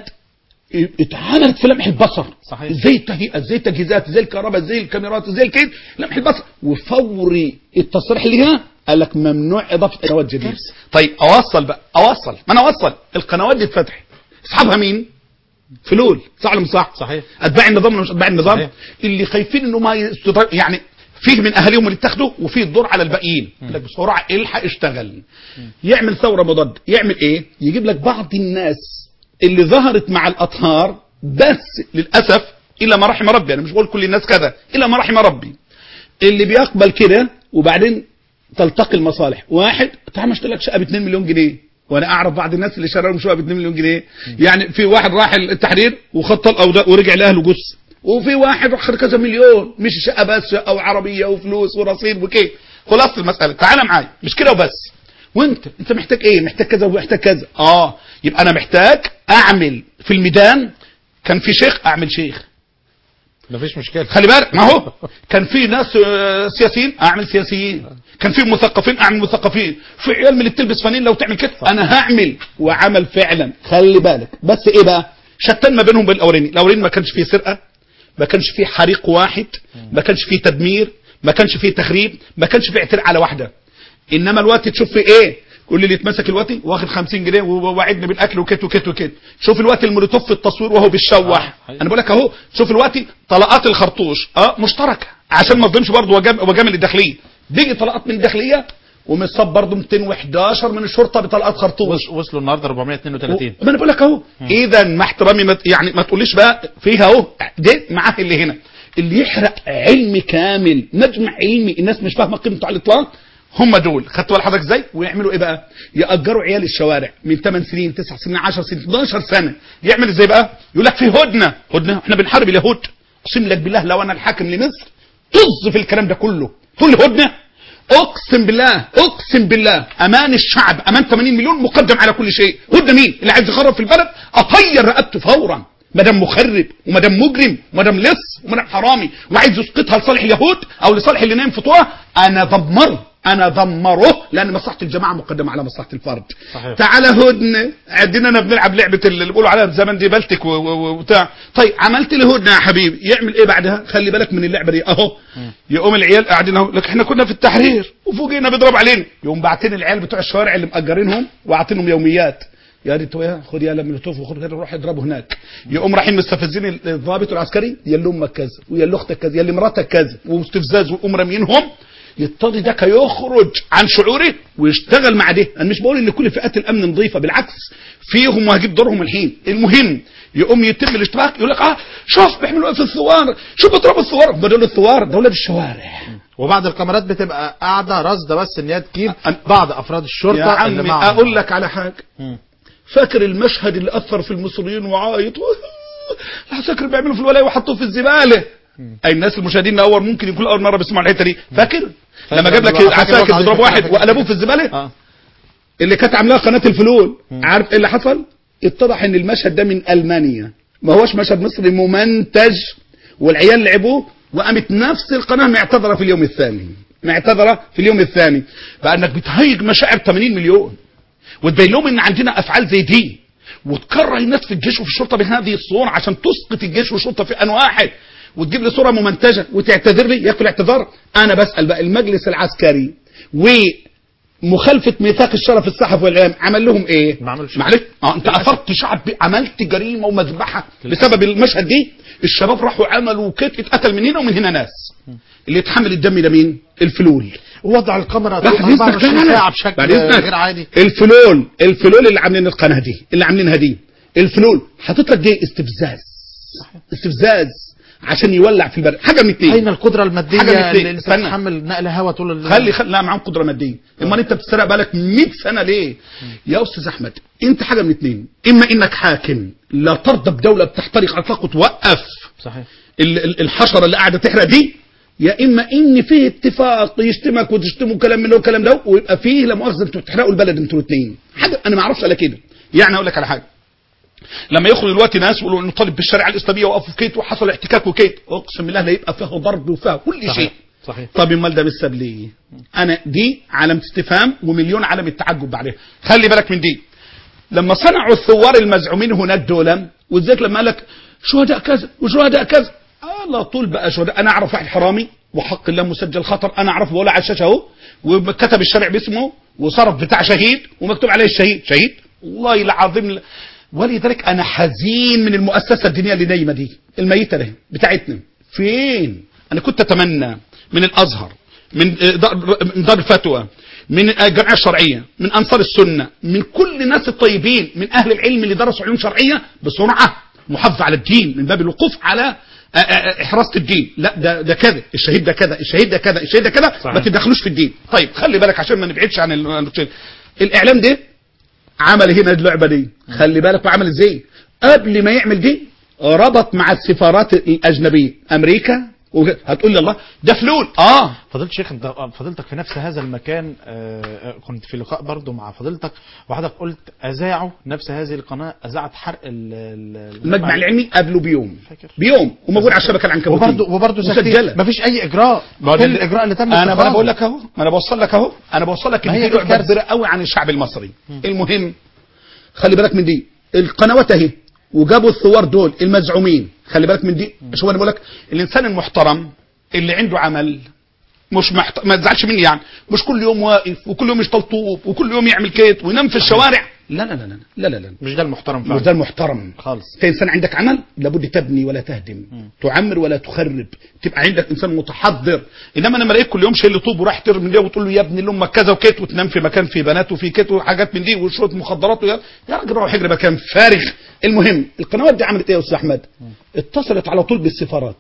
اتعملت في لمح البصر صحيح. ازاي التهيئه ازاي التجهيزات ازاي الكهرباء ازاي الكاميرات ازاي الكيد لمح البصر وفوري التصريح ليها قال لك ممنوع اضافه قنوات جديده كارثة. طيب اوصل بقى اوصل ما انا اوصل القنوات دي اتفتح اصحابها مين فلول صح ولا مش صح صحيح. اتباع النظام ولا مش اتباع النظام صحيح. اللي خايفين انه ما يستضر... يعني فيه من اهاليهم اللي اتاخدوا وفيه الدور على الباقيين يقول لك بسرعه الحق اشتغل يعمل ثوره مضاد يعمل ايه يجيب لك بعض الناس اللي ظهرت مع الاطهار بس للاسف الا ما رحم ربي انا مش بقول كل الناس كذا الا ما رحم ربي اللي بيقبل كده وبعدين تلتقي المصالح واحد تعال اشتري لك شقه ب 2 مليون جنيه وانا اعرف بعض الناس اللي شروا لهم شقه ب 2 مليون جنيه يعني في واحد راح التحرير وخط الاوضاع ورجع لاهله جث وفي واحد راح خد كذا مليون مش شقه بس شقه وعربيه وفلوس ورصيد وكيف خلاص المساله تعال معايا مش كده وبس وانت انت محتاج ايه محتاج كذا ومحتاج كذا اه يبقى انا محتاج اعمل في الميدان كان في شيخ اعمل شيخ مفيش مشكله خلي بالك ما هو كان في ناس آه، سياسيين اعمل سياسيين كان في مثقفين اعمل مثقفين في عيال من اللي بتلبس فانيلا وتعمل كده انا هعمل وعمل فعلا خلي بالك بس ايه بقى شتان ما بينهم وبين الاولاني الاولاني ما كانش فيه سرقه ما كانش فيه حريق واحد ما كانش فيه تدمير ما كانش فيه تخريب ما كانش فيه اعتراء على واحده انما الوقت تشوف في ايه كل اللي يتمسك الوقت واخد 50 جنيه ووعدني بالاكل وكت وكت وكت شوف الوقت المولوتوف في التصوير وهو بيشوح آه، انا بقول لك اهو شوف الوقت طلقات الخرطوش اه مشتركه عشان ما اظلمش برضه وجام وجامل الداخليه بيجي طلقات من الداخليه ومصاب برضه 211 من الشرطه بطلقات خرطوش وص- وصلوا النهارده 432 ما انا بقول لك اهو اذا مع احترامي ما ت- يعني ما تقوليش بقى فيها اهو ده معاه اللي هنا اللي يحرق علم كامل مجمع علمي الناس مش فاهمه قيمته على الاطلاق هم دول خدت بال حضرتك ازاي ويعملوا ايه بقى ياجروا عيال الشوارع من 8 سنين 9 سنين 10 سنين 11 سنه يعمل ازاي بقى يقول لك في هدنه هدنه احنا بنحارب اليهود اقسم لك بالله لو انا الحاكم لمصر طز في الكلام ده كله تقول لي هدنه اقسم بالله اقسم بالله امان الشعب امان 80 مليون مقدم على كل شيء هدنه مين اللي عايز يخرب في البلد اطير رقبته فورا مدام مخرب ومدام مجرم ومدام لص ومدام حرامي وعايز يسقطها لصالح اليهود او لصالح اللي نايم في طوعه انا دمره انا دمره لان مصلحه الجماعه مقدمه على مصلحه الفرد صحيح. تعالى هدنه عندنا انا بنلعب لعبه اللي بيقولوا عليها زمان دي بلتك و- و- وبتاع طيب عملت لي هدنه يا حبيبي يعمل ايه بعدها خلي بالك من اللعبه دي اهو يقوم العيال قاعدين اهو لك احنا كنا في التحرير وفوجئنا بيضرب علينا يقوم باعتين العيال بتوع الشوارع اللي مأجرينهم وعاطينهم يوميات يا ريت يا خد يا لم لطوف وخد كده روح اضربه هناك يقوم رايحين مستفزين الضابط العسكري يا اللي امك كذا ويا اللي اختك كذا يا اللي مراتك كذا واستفزاز ويقوم رامينهم يضطر ده يخرج عن شعوره ويشتغل مع ده انا مش بقول ان كل فئات الامن نظيفه بالعكس فيهم وهجيب دورهم الحين المهم يقوم يتم الاشتباك يقول لك اه شوف بيعملوا ايه في الثوار شوف بيضربوا الثوار بدل الثوار دول الشوارع وبعد الكاميرات بتبقى قاعده راصده بس ان هي تجيب أن- بعض افراد الشرطه يا اللي عمي معهم اقول لك على حاجه مم. فاكر المشهد اللي اثر في المصريين وعايط العساكر بيعملوا في الولايه وحطوه في الزباله اي الناس المشاهدين اول ممكن يكون اول مره بيسمعوا الحته دي فاكر لما جاب لك فاكر العساكر الوقت بيضرب عليه واحد فاكر. وقلبوه في الزباله اه اللي كانت عاملاها قناه الفلول عارف ايه اللي حصل اتضح ان المشهد ده من المانيا ما هوش مشهد مصري ممنتج والعيال لعبوه وقامت نفس القناه معتذره في اليوم الثاني معتذره في اليوم الثاني فانك بتهيج مشاعر 80 مليون وتبين لهم ان عندنا افعال زي دي وتكره الناس في الجيش وفي الشرطه بهذه الصور عشان تسقط الجيش والشرطه في ان واحد وتجيب لي صوره ممنتجه وتعتذر لي ياكل اعتذار انا بسال بقى المجلس العسكري ومخالفه ميثاق الشرف الصحفي والاعلام عمل لهم ايه؟ ما عملش. معلش اه انت اثرت شعب عملت جريمه ومذبحه بسبب المشهد دي الشباب راحوا عملوا كت اتقتل من هنا ومن هنا ناس اللي يتحمل الدم ده مين؟ الفلول ووضع الكاميرا لا، بعد إذنك، لا، 24 لا، لا. ساعه بشكل بعد إذنك. غير عادي الفلول الفلول اللي عاملين القناه دي اللي عاملينها دي الفلول حاطط لك دي استفزاز استفزاز عشان يولع في البلد حاجه من اين اتنين القدره الماديه حاجة من اتنين. اللي استنى. تتحمل نقل هواء طول ال- خلي خلي لا معاهم قدره ماديه امال انت بتسرق بالك 100 سنه ليه يا استاذ احمد انت حاجه من اتنين اما انك حاكم لا ترضى بدوله بتحترق على الاطلاق وتوقف صحيح ال- ال- الحشره اللي قاعده تحرق دي يا اما ان فيه اتفاق يشتمك وتشتموا كلام من ده وكلام ده ويبقى فيه لا مؤاخذه انتوا بتحرقوا البلد انتوا الاثنين حاجه انا ما اعرفش الا كده يعني اقول لك على حاجه لما يخرج دلوقتي ناس يقولوا نطالب بالشريعه الاسلاميه وقفوا في كيت وحصل احتكاك وكيت اقسم بالله لا يبقى فيها ضرب وفيها كل شيء صحيح صحيح طب امال ده بالسبب ليه؟ انا دي علامه استفهام ومليون علامه تعجب بعدها خلي بالك من دي لما صنعوا الثوار المزعومين هناك دول وازيك لما قال لك شهداء كذا وشهداء كذا على طول بقى شهداء انا اعرف واحد حرامي وحق الله مسجل خطر انا اعرفه بقول على الشاشه اهو وكتب الشرع باسمه وصرف بتاع شهيد ومكتوب عليه الشهيد شهيد والله العظيم ولذلك انا حزين من المؤسسه الدينيه اللي نايمه دي الميته ده بتاعتنا فين انا كنت اتمنى من الازهر من آه، دار من دار الفتوى من آه، الجمعيه الشرعيه من انصار السنه من كل الناس الطيبين من اهل العلم اللي درسوا علوم شرعيه بسرعه محافظه على الدين من باب الوقوف على آه، آه، حراسه الدين لا ده ده كذا الشهيد ده كذا الشهيد ده كذا الشهيد ده كذا صحيح. ما تدخلوش في الدين طيب خلي بالك عشان ما نبعدش عن ال- الاعلام ده عمل هنا اللعبه دي خلي بالك وعمل ازاي قبل ما يعمل دي ربط مع السفارات الاجنبيه امريكا وك- هتقول لي الله ده فلول اه فضيلة الشيخ انت فضيلتك في نفس هذا المكان آه، آه، كنت في لقاء برضو مع فضيلتك وحضرتك قلت اذاعوا نفس هذه القناه اذاعت حرق ال- ال- المجمع العلمي قبله بيوم فاكر. بيوم وموجود على الشبكه العنكبوتيه وبرضه وبرضه مسجله مفيش اي اجراء ما هو كل ده- الاجراء اللي تم انا ما انا اتخاذه. بقول لك اهو ما انا بوصل لك اهو انا بوصل لك ما ان هي دي دي لعبه الكارثة. كبيره قوي عن الشعب المصري المهم خلي بالك من دي القنوات اهي وجابوا الثوار دول المزعومين خلي بالك من دي شوف انا بقول لك الانسان المحترم اللي عنده عمل مش محت... ما تزعلش مني يعني مش كل يوم واقف وكل يوم يشتغل طوب وكل يوم يعمل كيت وينام في الشوارع لا لا لا لا لا لا, لا. مش ده المحترم مش فعلا ده المحترم خالص انت انسان عندك عمل لابد تبني ولا تهدم تعمر ولا تخرب تبقى عندك انسان متحضر انما انا الاقيك كل يوم شايل طوب وراح ترمي ده وتقول له يا ابني لامك كذا وكيت وتنام في مكان فيه بنات وفي كيت وحاجات من دي وشويه مخدرات ويا يا راجل روح اجري مكان فارغ المهم القنوات دي عملت ايه يا استاذ احمد اتصلت على طول بالسفارات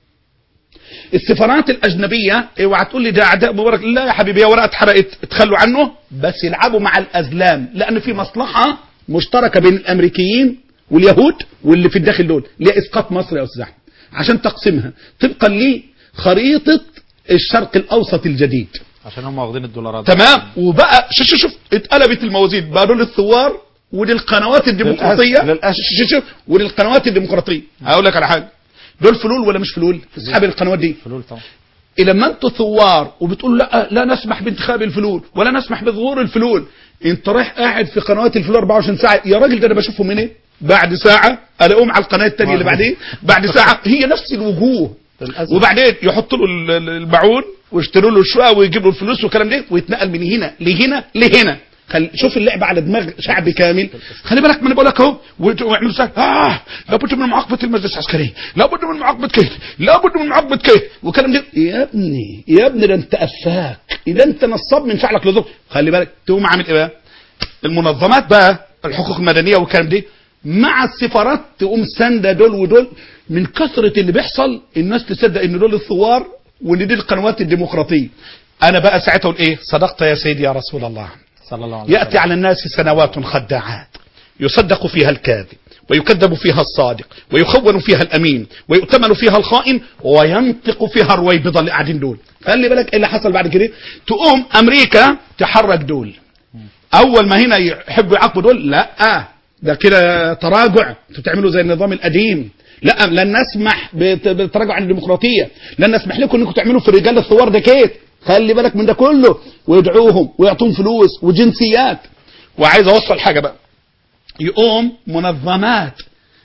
السفارات الاجنبيه اوعى تقول لي ده اعداء مبارك لا يا حبيبي يا ورقه اتحرقت تخلوا عنه بس يلعبوا مع الازلام لان في مصلحه مشتركه بين الامريكيين واليهود واللي في الداخل دول اللي هي اسقاط مصر يا استاذ احمد عشان تقسيمها طبقا لخريطه الشرق الاوسط الجديد عشان هم واخدين الدولارات تمام وبقى شوف شوف شوف اتقلبت الموازين بقى دول الثوار ودي القنوات الديمقراطيه للأسف- للأسف. شوف شوف ودي القنوات الديمقراطيه هقول لك على حاجه دول فلول ولا مش فلول اصحاب القنوات دي فلول طبعا لما انتوا ثوار وبتقول لا لا نسمح بانتخاب الفلول ولا نسمح بظهور الفلول انت رايح قاعد في قنوات الفلول 24 ساعه يا راجل ده انا بشوفهم من ايه بعد ساعه الاقيهم على القناه الثانيه اللي بعدين بعد ساعه هي نفس الوجوه للأسف. وبعدين يحطوا له ال- ال- المعون ويشتروا له الشقه ويجيبوا له الفلوس والكلام ده ويتنقل من هنا لهنا لهنا خل... شوف اللعبه على دماغ شعب كامل خلي بالك ما انا بقول لك اهو ويت- ويعملوا ساعة. اه لابد من معاقبه المجلس العسكري لابد من معاقبه كيت لابد من معاقبه كيت والكلام ده يا ابني يا ابني ده انت افاك ده انت نصاب من شعلك لذوق خلي بالك تقوم عامل ايه بقى المنظمات بقى الحقوق المدنيه والكلام دي مع السفارات تقوم سانده دول ودول من كثره اللي بيحصل الناس تصدق ان دول الثوار وان دي القنوات الديمقراطيه انا بقى ساعتها اقول ايه صدقت يا سيدي يا رسول الله صلى الله عليه يأتي على الناس سنوات خداعات يصدق فيها الكاذب ويكذب فيها الصادق ويخون فيها الأمين ويؤتمن فيها الخائن وينطق فيها الرويبضة اللي قاعدين دول خلي بالك ايه اللي حصل بعد كده تقوم أمريكا تحرك دول أول ما هنا يحبوا يعاقبوا دول لا ده كده تراجع انتوا بتعملوا زي النظام القديم لا لن نسمح بت- بالتراجع عن الديمقراطيه لن نسمح لكم انكم تعملوا في الرجال الثوار ده كيت خلي بالك من ده كله ويدعوهم ويعطون فلوس وجنسيات وعايز اوصل حاجه بقى يقوم منظمات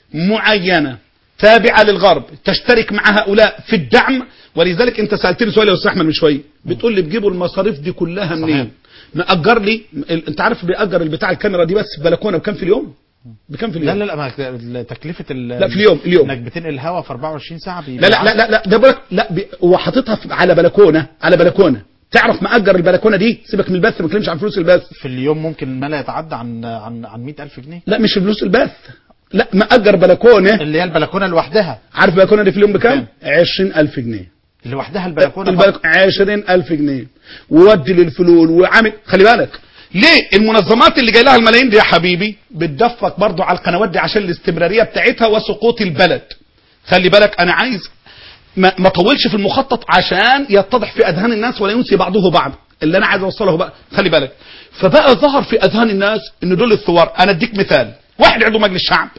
معينه تابعه للغرب تشترك مع هؤلاء في الدعم ولذلك انت سالتني سؤال يا استاذ احمد من شويه بتقول لي بجيبوا المصاريف دي كلها منين نأجر لي ال- انت عارف بيأجر البتاع الكاميرا دي بس في بلكونه بكام في اليوم بكام في لا اليوم لا لا ما تكلفة ال لا، في اليوم- اليوم. انك بتنقل الهواء في 24 ساعة بي- لا لا لا لا, لا ده بقولك لا بي- هو حاططها في- على بلكونه على بلكونه تعرف مأجر البلكونه دي سيبك من البث ما تكلمش عن فلوس البث في اليوم ممكن ما لا يتعدى عن عن عن 100000 جنيه لا مش فلوس البث لا مأجر بلكونه اللي هي البلكونة لوحدها عارف البلكونه دي في اليوم بكام 20000 جنيه لوحدها البلكونة البلك 20000 جنيه وودي للفلول وعامل خلي بالك ليه المنظمات اللي جاي لها الملايين دي يا حبيبي بتدفق برضو على القنوات دي عشان الاستمراريه بتاعتها وسقوط البلد خلي بالك انا عايز ما, ما طولش في المخطط عشان يتضح في اذهان الناس ولا ينسي بعضه بعض اللي انا عايز اوصله بقى خلي بالك فبقى ظهر في اذهان الناس ان دول الثوار انا اديك مثال واحد عضو مجلس شعب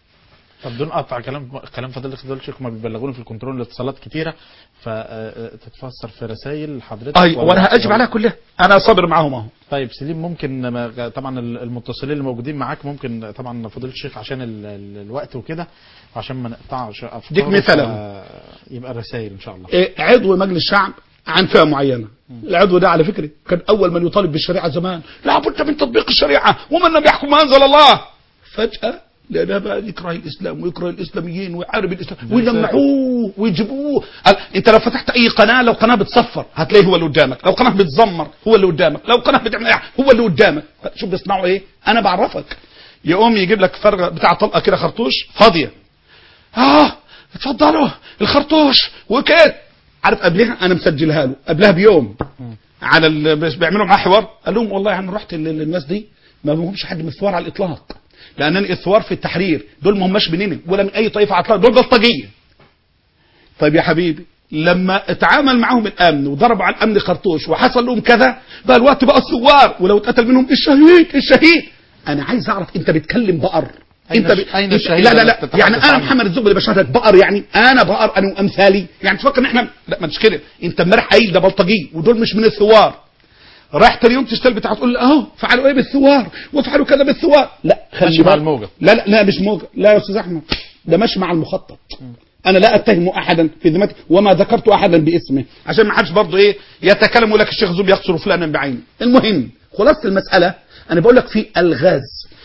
طب بدون قطع كلام كلام فضيلة فضيلة الشيخ ما بيبلغوني في الكنترول الاتصالات كتيرة فتتفسر في رسائل حضرتك ايوه ولا- وانا هاجب عليها كلها انا صابر معاهم اهو طيب سليم ممكن ما- طبعا المتصلين اللي موجودين معاك ممكن طبعا فضيلة الشيخ عشان ال- ال- الوقت وكده عشان ما نقطعش افكار ديك مثال يبقى الرسائل ان شاء الله إيه، عضو مجلس شعب عن فئه معينه العضو ده على فكره كان اول من يطالب بالشريعه زمان لابد من تطبيق الشريعه ومن لم يحكم ما انزل الله فجاه لانها بقى يكره الاسلام ويكره الاسلاميين ويحارب الاسلام ويلمعوه ويجيبوه قال انت لو فتحت اي قناه لو قناه بتصفر هتلاقيه هو اللي قدامك لو قناه بتزمر هو اللي قدامك لو قناه بتعمل ايه هو اللي قدامك شوف بيصنعوا ايه انا بعرفك يقوم يجيب لك فرغه بتاع طلقه كده خرطوش فاضيه اه اتفضلوا الخرطوش وكده عارف قبلها انا مسجلها له قبلها بيوم على ال... بس بيعملوا معاه حوار قال لهم والله انا رحت لل- للناس دي ما همش حد من الثوار على الاطلاق لانني الثوار في التحرير دول ما هماش مننا ولا من اي طائفه على الاطلاق دول بلطجيه طيب يا حبيبي لما اتعامل معهم الامن وضربوا على الامن خرطوش وحصل لهم كذا بقى الوقت بقى الثوار ولو اتقتل منهم الشهيد الشهيد انا عايز اعرف انت بتكلم بقر أين انت الش- أين انت- الشهيد لا لا الذي لا تتحدث يعني انا عنه؟ محمد الزغبي اللي بشهدك بقر يعني انا بقر انا وامثالي يعني تفكر ان احنا لا ما تش كده انت امبارح قايل ده بلطجي ودول مش من الثوار رايح تاني يوم تشتغل بتاع تقول اهو فعلوا ايه بالثوار وفعلوا كذا بالثوار لا خلي ماشي مع بالك. الموجة. لا لا لا مش موجة لا يا استاذ احمد ده ماشي مع المخطط انا لا اتهم احدا في ذمتي وما ذكرت احدا باسمه عشان ما حدش برضه ايه يتكلم يقول لك الشيخ زوب يقصر فلانا بعينه المهم خلاصه المساله انا بقول لك في الغاز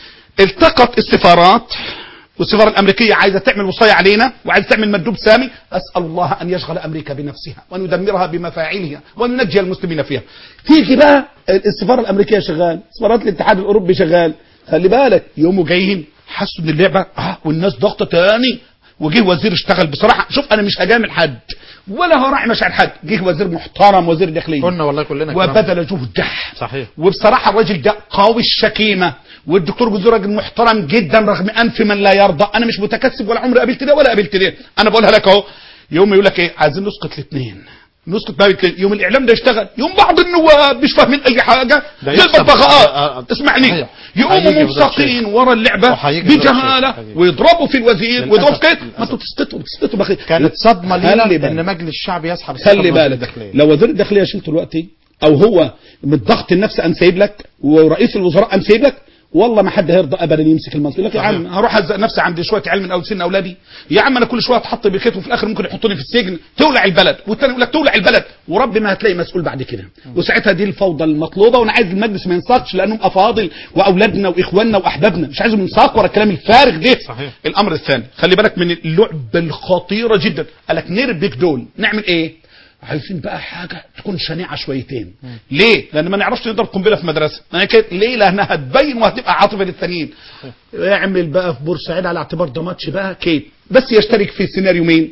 التقت السفارات والسفاره الامريكيه عايزه تعمل وصايه علينا وعايزه تعمل مندوب سامي اسال الله ان يشغل امريكا بنفسها وان يدمرها بمفاعلها وان ينجي المسلمين فيها تيجي بقى السفاره الامريكيه شغال سفارات الاتحاد الاوروبي شغال خلي بالك يوموا جايين حسوا ان اللعبه اه والناس ضغطه تاني وجه وزير اشتغل بصراحه شوف انا مش هجامل حد ولا هو راعي مشاعر حد جه وزير محترم وزير داخليه قلنا والله كلنا كلام. وبذل جهده صحيح وبصراحه الراجل ده قوي الشكيمه والدكتور جزور راجل محترم جدا رغم انف من لا يرضى انا مش متكسب ولا عمري قابلت ده ولا قابلت ده انا بقولها لك اهو يوم يقول لك ايه عايزين نسقط الاثنين نسقط بقى الاثنين يوم الاعلام ده يشتغل يوم بعض النواب مش فاهمين اي حاجه ده زي يكسب. آه، البغاءات آه، اسمعني صحيح. يقوموا هيجي في ده مبصقين الشيء. ورا اللعبه وهيجي في ده بجهاله الشيء. هيجي. ويضربوا في الوزير للأسف. ويضربوا في كده ما للأسف. انتوا تسقطوا تسقطوا بخير كانت صدمه خلي لينا بالك. ان مجلس الشعب يسحب الثقة خلي من وزير بالك الداخلية. لو وزير الداخليه شلته دلوقتي او هو من الضغط النفسي قام سايب لك ورئيس الوزراء قام سايب لك والله ما حد هيرضى ابدا يمسك المنصب يقول لك يا صحيح. عم هروح ازق نفسي عند شويه عيال من اول سن اولادي يا عم انا كل شويه اتحط بكيت وفي الاخر ممكن يحطوني في السجن تولع البلد والتاني يقول لك تولع البلد ورب ما هتلاقي مسؤول بعد كده وساعتها دي الفوضى المطلوبه وانا عايز المجلس ما ينساقش لانهم افاضل واولادنا واخواننا واحبابنا مش عايزهم ينساق ورا الكلام الفارغ ده صحيح. الامر الثاني خلي بالك من اللعبه الخطيره جدا قال لك نربك دول نعمل ايه عايزين بقى حاجه تكون شنيعه شويتين ليه لان ما نعرفش نضرب قنبله في مدرسه انا كده ليه لانها هتبين وهتبقى عاطفه للتانيين اعمل بقى في بورسعيد على اعتبار ده ماتش بقى كيف بس يشترك في سيناريو مين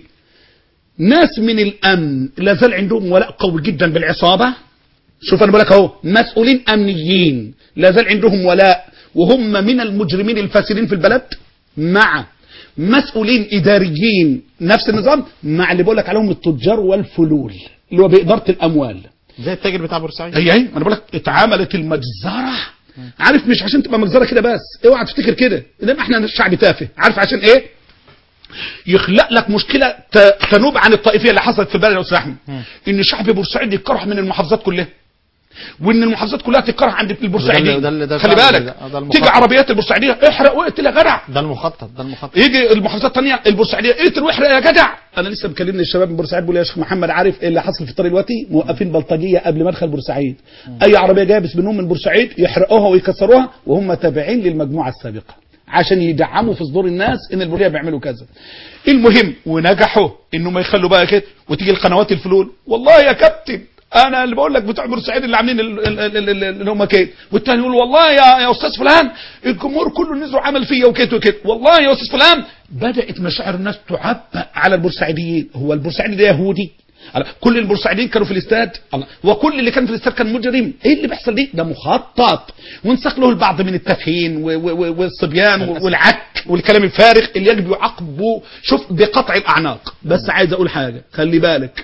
ناس من الامن لا زال عندهم ولاء قوي جدا بالعصابه شوف انا بقول لك اهو مسؤولين امنيين لا زال عندهم ولاء وهم من المجرمين الفاسدين في البلد مع مسؤولين اداريين نفس النظام مع اللي بقول لك عليهم التجار والفلول اللي هو باداره الاموال زي التاجر بتاع بورسعيد هي هي ما انا بقول لك اتعملت المجزره عارف مش عشان تبقى مجزره كده بس اوعى تفتكر كده انما احنا شعب تافه عارف عشان ايه يخلق لك مشكله ت- تنوب عن الطائفيه اللي حصلت في البلد يا استاذ احمد ان شعب بورسعيد يتكره من المحافظات كلها وان المحافظات كلها تتكره عند البورسعيديين وده اللي- ده خلي فعلا بالك ده- ده المخطط. تيجي عربيات البورسعيديه احرق واقتل يا جدع ده المخطط ده المخطط يجي المحافظات الثانيه البورسعيديه اقتل واحرق يا جدع انا لسه مكلمني الشباب من بورسعيد بيقول لي يا شيخ محمد عارف ايه اللي حصل في الطريق دلوقتي موقفين بلطجيه قبل مدخل بورسعيد اي عربيه جايه بس منهم من بورسعيد يحرقوها ويكسروها وهم تابعين للمجموعه السابقه عشان يدعموا في صدور الناس ان البوريه بيعملوا كذا المهم ونجحوا انهم يخلوا بقى كده وتيجي القنوات الفلول والله يا كابتن انا اللي بقول لك بتوع بورسعيد اللي عاملين ال- ال- ال- ال- اللي هم كده والتاني يقول والله يا يا استاذ فلان الجمهور كله نزلوا عمل فيا وكده وكده والله يا استاذ فلان بدات مشاعر الناس تعبأ على البورسعيديين هو البورسعيدي ده يهودي على- كل البورسعيديين كانوا في الاستاد الله. وكل اللي كان في الاستاد كان مجرم ايه اللي بيحصل دي ده مخطط ونسق له البعض من التفهين و- و- و- والصبيان و- والعك والكلام الفارغ اللي يجب يعاقبه شوف بقطع الاعناق بس عايز اقول حاجه خلي بالك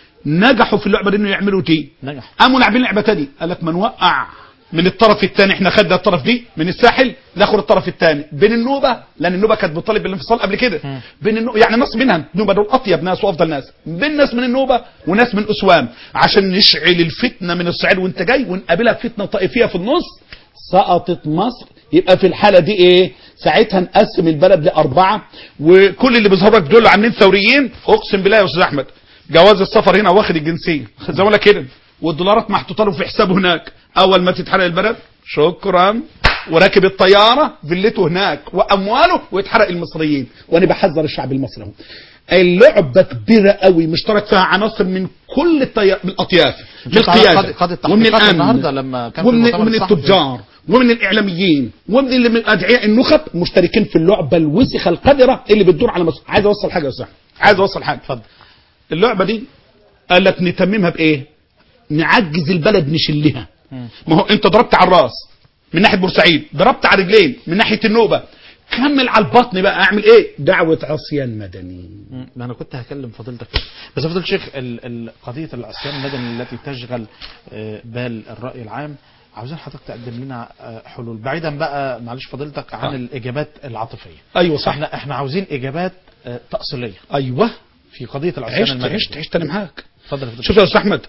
نجحوا في اللعبه دي انه يعملوا دي نجح قاموا لاعبين لعبه تاني قال لك ما نوقع من الطرف الثاني احنا خدنا الطرف دي من الساحل ناخد الطرف الثاني بين النوبه لان النوبه كانت بتطالب بالانفصال قبل كده بين النوبة يعني نص منها النوبه دول اطيب ناس وافضل ناس بين ناس من النوبه وناس من اسوان عشان نشعل الفتنه من الصعيد وانت جاي ونقابلها فتنه طائفيه في النص سقطت مصر يبقى في الحاله دي ايه ساعتها نقسم البلد لاربعه وكل اللي بيظهروا لك دول عاملين ثوريين اقسم بالله يا استاذ احمد جواز السفر هنا واخد الجنسيه زي ما لك كده والدولارات محطوطه له في حسابه هناك اول ما تتحرق البلد شكرا وراكب الطياره فيلته هناك وامواله ويتحرق المصريين وانا بحذر الشعب المصري اهو اللعبه كبيره قوي مشترك فيها عناصر من كل الطي... الاطياف من شفت على القياده قاد- قاد ومن التحقيقات الامن النهارده لما كان في ومن, المؤتمر ومن الصحفي. التجار ومن الاعلاميين ومن اللي من ادعياء النخب مشتركين في اللعبه الوسخه القذره اللي بتدور على مصر عايز اوصل حاجه يا استاذ عايز اوصل حاجه اتفضل اللعبه دي قال لك نتممها بايه نعجز البلد نشلها ما هو انت ضربت على الراس من ناحيه بورسعيد ضربت على رجلين من ناحيه النوبه كمل على البطن بقى اعمل ايه دعوة عصيان مدني مم. ما انا كنت هكلم فضيلتك فيه. بس يا فضيله الشيخ ال- ال- قضيه العصيان المدني التي تشغل آه، بال الراي العام عاوزين حضرتك تقدم لنا آه، حلول بعيدا بقى معلش فضيلتك عن آه. الاجابات العاطفيه ايوه صح احنا احنا عاوزين اجابات آه، تاصيليه ايوه في قضيه العصيان عشت المدني عشت عشت انا معاك اتفضل يا فضيلة شوف يا استاذ احمد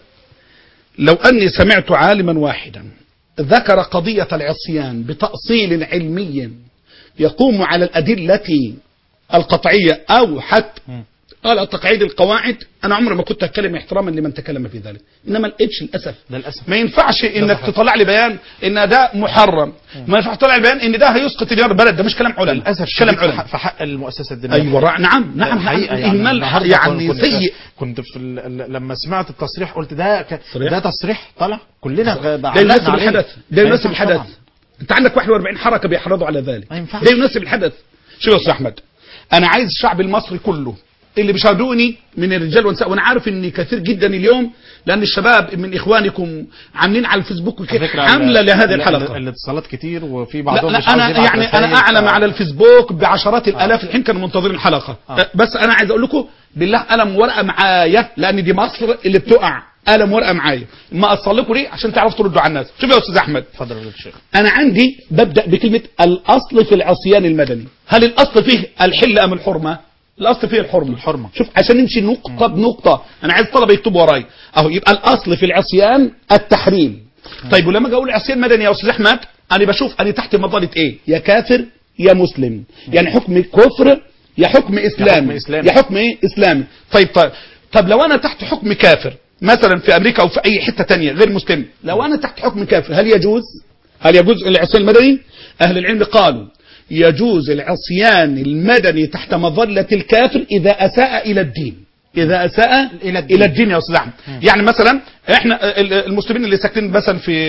لو اني سمعت عالما واحدا ذكر قضية العصيان بتأصيل علمي يقوم على الأدلة القطعية أو حتى مم. على تقعيد القواعد أنا عمري ما كنت أتكلم احتراما لمن تكلم في ذلك إنما لقيتش للأسف للاسف ما ينفعش انك صحيح. تطلع لي بيان ان ده محرم ما ينفعش تطلع لي بيان ان ده هيسقط ديار البلد ده مش كلام علماء للاسف مش كلام شديد في علماء حق- في حق المؤسسه الدينيه ايوه رع- نعم نعم حقيقة نعم يعني اهمال النهاردة يعني كنت- سيء كنت في ال- ال- لما سمعت التصريح قلت ده ك... تصريح؟ ده تصريح طلع كلنا غ- ده علقنا يناسب عليه. الحدث ده ما يناسب ينفعش الحدث طبعاً. انت عندك 41 حركه بيحرضوا على ذلك ما ينفعش. ده يناسب الحدث شوف يا استاذ احمد انا عايز الشعب المصري كله اللي بيشاهدوني من الرجال والنساء وانا عارف ان كثير جدا اليوم لان الشباب من اخوانكم عاملين على الفيسبوك على فكرة حمله ال- لهذه ال- الحلقه ال- الاتصالات كتير وفي لا, بعضهم لا مش عاوز انا يبعت يعني انا رسائل، اعلم ف- على الفيسبوك بعشرات الالاف الحين كانوا منتظرين الحلقه آه. بس انا عايز اقول لكم بالله قلم ورقه معايا لان دي مصر اللي بتقع قلم ورقه معايا ما اصل لكم ليه عشان تعرفوا تردوا على الناس شوف يا استاذ احمد اتفضل يا فضيلة الشيخ انا عندي ببدا بكلمه الاصل في العصيان المدني هل الاصل فيه الحل ام الحرمه الاصل فيه الحرمه الحرمة. شوف عشان نمشي نقطه بنقطه انا عايز الطلبه يكتبوا ورايا اهو يبقى الاصل في العصيان التحريم طيب ولما اجي اقول عصيان مدني يا استاذ احمد انا بشوف انا تحت مظله ايه يا كافر يا مسلم يعني حكم كفر يا حكم اسلامي إسلامي. يا حكم ايه اسلامي طيب طيب طب لو انا تحت حكم كافر مثلا في امريكا او في اي حته تانية غير مسلم لو انا تحت حكم كافر هل يجوز هل يجوز العصيان المدني اهل العلم قالوا يجوز العصيان المدني تحت مظله الكافر اذا اساء الى الدين اذا اساء إلى الدين. الى الدين يا استاذ احمد يعني مثلا احنا ال- المسلمين اللي ساكنين مثلا في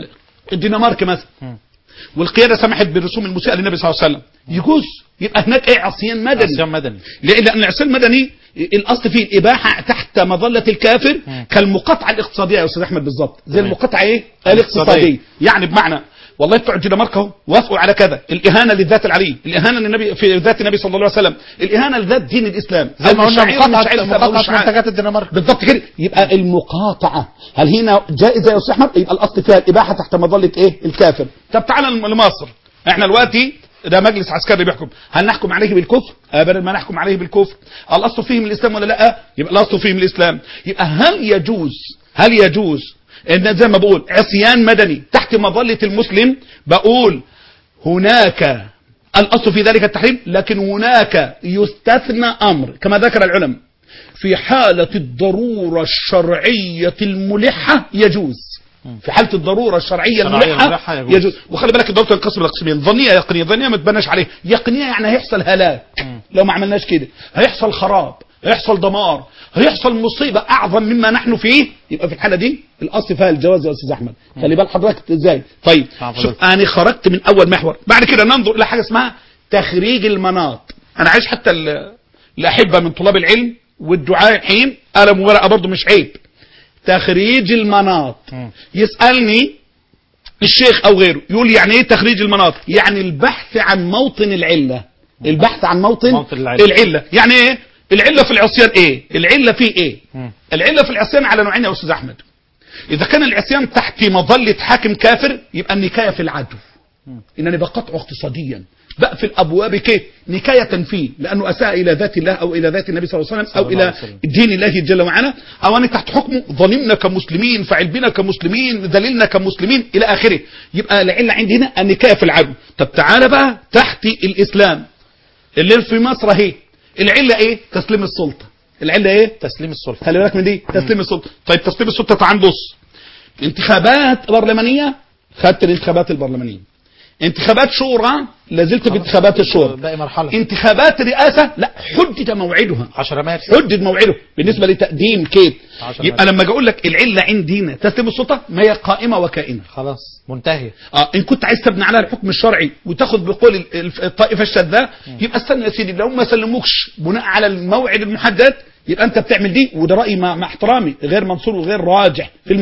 الدنمارك مثلا مم. والقياده سمحت بالرسوم المسيئه للنبي صلى الله عليه وسلم يجوز يبقى هناك ايه عصيان مدني عصيان مدني ليه؟ لأن العصيان المدني الأصل فيه الإباحة تحت مظلة الكافر مم. كالمقاطعة الاقتصادية يا أستاذ أحمد بالظبط زي تمام. المقاطعة إيه؟ الاقتصادية. الاقتصادية يعني بمعنى والله بتوع الدنمارك اهو وافقوا على كذا الإهانة للذات العلي الإهانة للنبي في ذات النبي صلى الله عليه وسلم الإهانة لذات دين الإسلام زي ما أو قلنا شعيرة من مقاطعة شعائر الإسلام أو مقاطعة شعائر- منتجات الدنمارك بالضبط كده يبقى المقاطعة هل هنا جائزة يا أستاذ أحمد يبقى الأصل فيها الإباحة تحت مظلة إيه الكافر طب تعالى لمصر احنا دلوقتي ده مجلس عسكري بيحكم هل نحكم عليه بالكفر ابدا ما نحكم عليه بالكفر الاصل فيه من الاسلام ولا لا يبقى الاصل فيه من الاسلام يبقى هل يجوز هل يجوز ان زي ما بقول عصيان مدني تحت مظله المسلم بقول هناك الاصل في ذلك التحريم لكن هناك يستثنى امر كما ذكر العلماء في حالة الضرورة الشرعية الملحة يجوز في حالة الضرورة الشرعية الشرعية الملحة الملحة يجوز. يجوز وخلي بالك الضرورة تنقسم لقسمين ظنية يقينية ظنية ما تبناش عليه يقينية يعني هيحصل هلاك لو ما عملناش كده هيحصل خراب هيحصل دمار هيحصل مصيبة أعظم مما نحن فيه يبقى في الحالة دي الأصل فيها الجواز يا أستاذ أحمد خلي بال حضرتك إزاي طيب نعم، شوف فضلت. أنا خرجت من أول محور بعد كده ننظر إلى حاجة اسمها تخريج المناط أنا عايز حتى ال- الأحبة من طلاب العلم والدعاء الحين قلم وورقة برضه مش عيب تخريج المناط مم. يسألني الشيخ او غيره يقول يعني ايه تخريج المناط يعني البحث عن موطن العلة البحث عن موطن, موطن العلة. العلة يعني ايه العلة في العصيان ايه العلة فيه ايه مم. العلة في العصيان على نوعين يا استاذ احمد اذا كان العصيان تحت مظلة حاكم كافر يبقى النكاية في العدو انني بقطعه اقتصاديا بقفل ابواب كيف نكاية فيه لانه اساء الى ذات الله او الى ذات النبي صلى الله عليه وسلم او صلى الله الى عليه وسلم. دين الله جل وعلا او انا تحت حكمه ظلمنا كمسلمين فعل بنا كمسلمين ذللنا كمسلمين الى اخره يبقى العله عندي هنا النكايه في العدو طب تعالى بقى تحت الاسلام اللي في مصر اهي العله ايه تسليم السلطه العله ايه تسليم السلطة خلي بالك من دي تسليم السلطه طيب تسليم السلطه تعال بص انتخابات برلمانيه خدت الانتخابات البرلمانيه انتخابات شورى لازلت في انتخابات الشورى باقي مرحلة انتخابات رئاسه لا حدد موعدها 10 مارس حدد موعده بالنسبه لتقديم كيت عشرة يبقى لما اجي اقول لك العله عندي هنا تسليم السلطه ما هي قائمه وكائنه خلاص منتهي اه ان كنت عايز تبني عليها الحكم الشرعي وتاخد بقول ال- ال- الطائفه الشاذه يبقى استنى يا سيدي لو ما سلموكش بناء على الموعد المحدد يبقى انت بتعمل دي وده رايي مع, مع احترامي غير منصور وغير راجح في المساله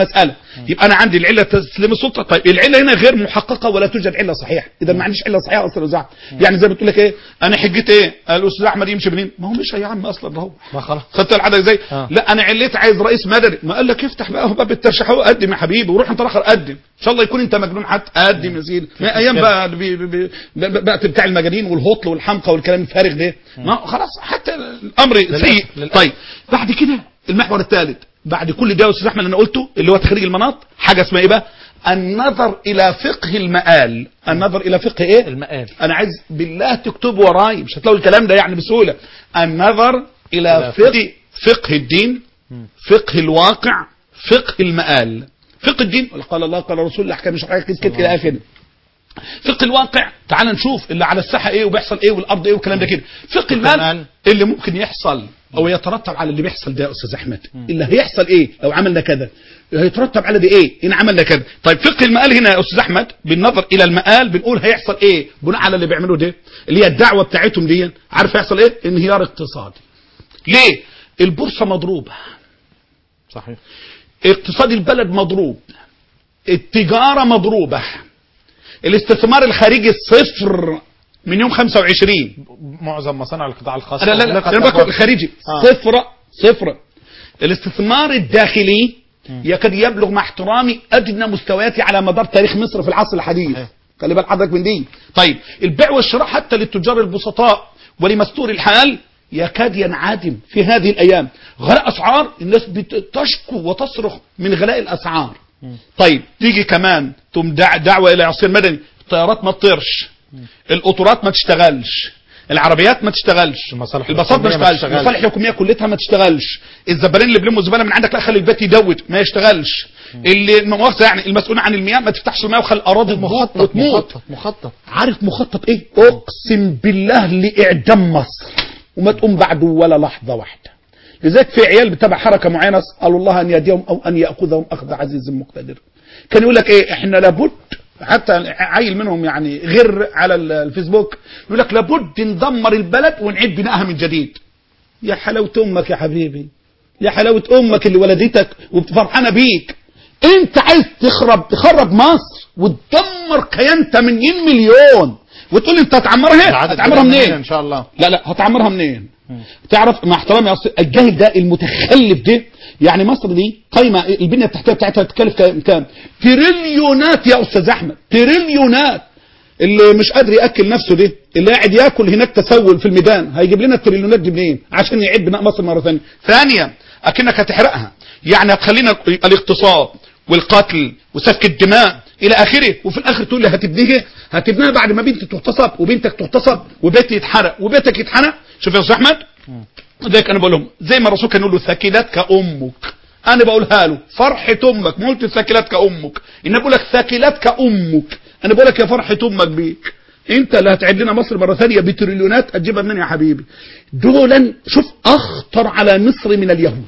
يبقى انا عندي العله تسليم السلطه طيب العله هنا غير محققه ولا توجد عله صحيحه اذا ما عنديش عله صحيحه اصلا وزعت يعني زي ما بتقول لك ايه انا حجيت ايه الاستاذ احمد يمشي منين ما هو مش يا عم اصلا روح ما خلاص خدت العدد ازاي آه. لا انا عليت عايز رئيس مدني ما قال لك افتح بقى باب الترشيح قدم يا حبيبي وروح انت الاخر قدم ان شاء الله يكون انت مجنون حتى قدم يا سيدي ما ايام بقى بي بي بي بي بقى بتاع المجانين والهطل والحمقى والكلام الفارغ ده ما خلاص حتى الامر سيء للأسف. طيب بعد كده المحور الثالث بعد كل ده يا استاذ احمد اللي انا قلته اللي هو تخريج المناط حاجه اسمها ايه بقى النظر الى فقه المآل النظر الى فقه ايه المقال انا عايز بالله تكتبوا وراي مش هتلاقوا الكلام ده يعني بسهوله النظر الى إلى فقه فقه الدين فقه الواقع فقه المآل فقه الدين قال الله قال الرسول الاحكام الشرعيه كده كده الى اخره فقه الواقع تعال نشوف اللي على الساحه ايه وبيحصل ايه والارض ايه والكلام ده كده فقه المال المال. اللي ممكن يحصل او يترتب على اللي بيحصل ده يا استاذ احمد اللي هيحصل ايه لو عملنا كذا هيترتب على ده ايه ان عملنا كذا طيب فقه المآل هنا يا استاذ احمد بالنظر الى المآل بنقول هيحصل ايه بناء على اللي بيعملوه ده اللي هي الدعوه بتاعتهم دي عارف هيحصل ايه انهيار اقتصادي ليه البورصه مضروبه صحيح اقتصاد البلد مضروب التجارة مضروبة الاستثمار الخارجي صفر من يوم 25 معظم مصانع القطاع الخاص لا لا لا أغلقت انا بقول أبواب. الخارجي آه. صفر صفر الاستثمار الداخلي يكاد يبلغ مع احترامي ادنى مستوياته على مدار تاريخ مصر في العصر الحديث صحيح. خلي بال حضرتك من دي طيب البيع والشراء حتى للتجار البسطاء ولمستور الحال يكاد ينعدم في هذه الايام غلاء اسعار الناس بتشكو وتصرخ من غلاء الاسعار طيب تيجي كمان تم دع دعوه الى عصير مدني الطيارات ما تطيرش القطارات ما تشتغلش العربيات ما تشتغلش المصالح الباصات ما الحكومية ما تشتغلش تشتغلش. المصالح الحكوميه كلها ما تشتغلش الزبالين اللي بيلموا الزباله من عندك لا خلي البيت يدود ما يشتغلش اللي مؤاخذه يعني المسؤول عن المياه ما تفتحش المياه وخلي الاراضي تبوظ مخطط وتموت مخطط مخطط عارف مخطط ايه اقسم بالله لاعدام مصر وما تقوم بعده ولا لحظه واحده لذلك في عيال بتابع حركه معينه اسالوا الله ان يهديهم او ان ياخذهم اخذ عزيز مقتدر كان يقول لك ايه احنا لابد حتى عيل منهم يعني غير على ال- الفيسبوك يقول لك لابد ندمر البلد ونعيد بنائها من جديد يا حلاوه امك يا حبيبي يا حلاوه امك اللي ولدتك وفرحانه بيك انت عايز تخرب تخرب مصر وتدمر كيان 80 مليون وتقول لي انت هتعمرها العدد هتعمرها كده منين ان شاء الله لا لا هتعمرها منين تعرف مع احترامي يا أستاذ، الجاهل ده المتخلف ده يعني مصر دي قايمه البنيه التحتيه بتاعتها تكلف كام كام تريليونات يا استاذ احمد تريليونات اللي مش قادر ياكل نفسه ده اللي قاعد ياكل هناك تسول في الميدان هيجيب لنا التريليونات دي منين عشان يعيد بناء مصر مره ثانيه ثانيا اكنك هتحرقها يعني هتخلينا يبقى الاغتصاب والقتل وسفك الدماء الى اخره وفي الاخر تقول لي هتبنيها هتبنيها بعد ما بنتي تغتصب وبنتك تغتصب وبيتي يتحرق وبيتك يتحرق شوف يا استاذ احمد ذلك انا بقول لهم زي ما الرسول كان يقول له ثاكلتك امك انا بقولها له فرحه امك ما قلت ثاكلتك امك انا بقول لك ثاكلتك امك انا بقول لك يا فرحه امك بيك انت اللي هتعد لنا مصر مره ثانيه بتريليونات هتجيبها منين يا حبيبي دولا شوف اخطر على مصر من اليهود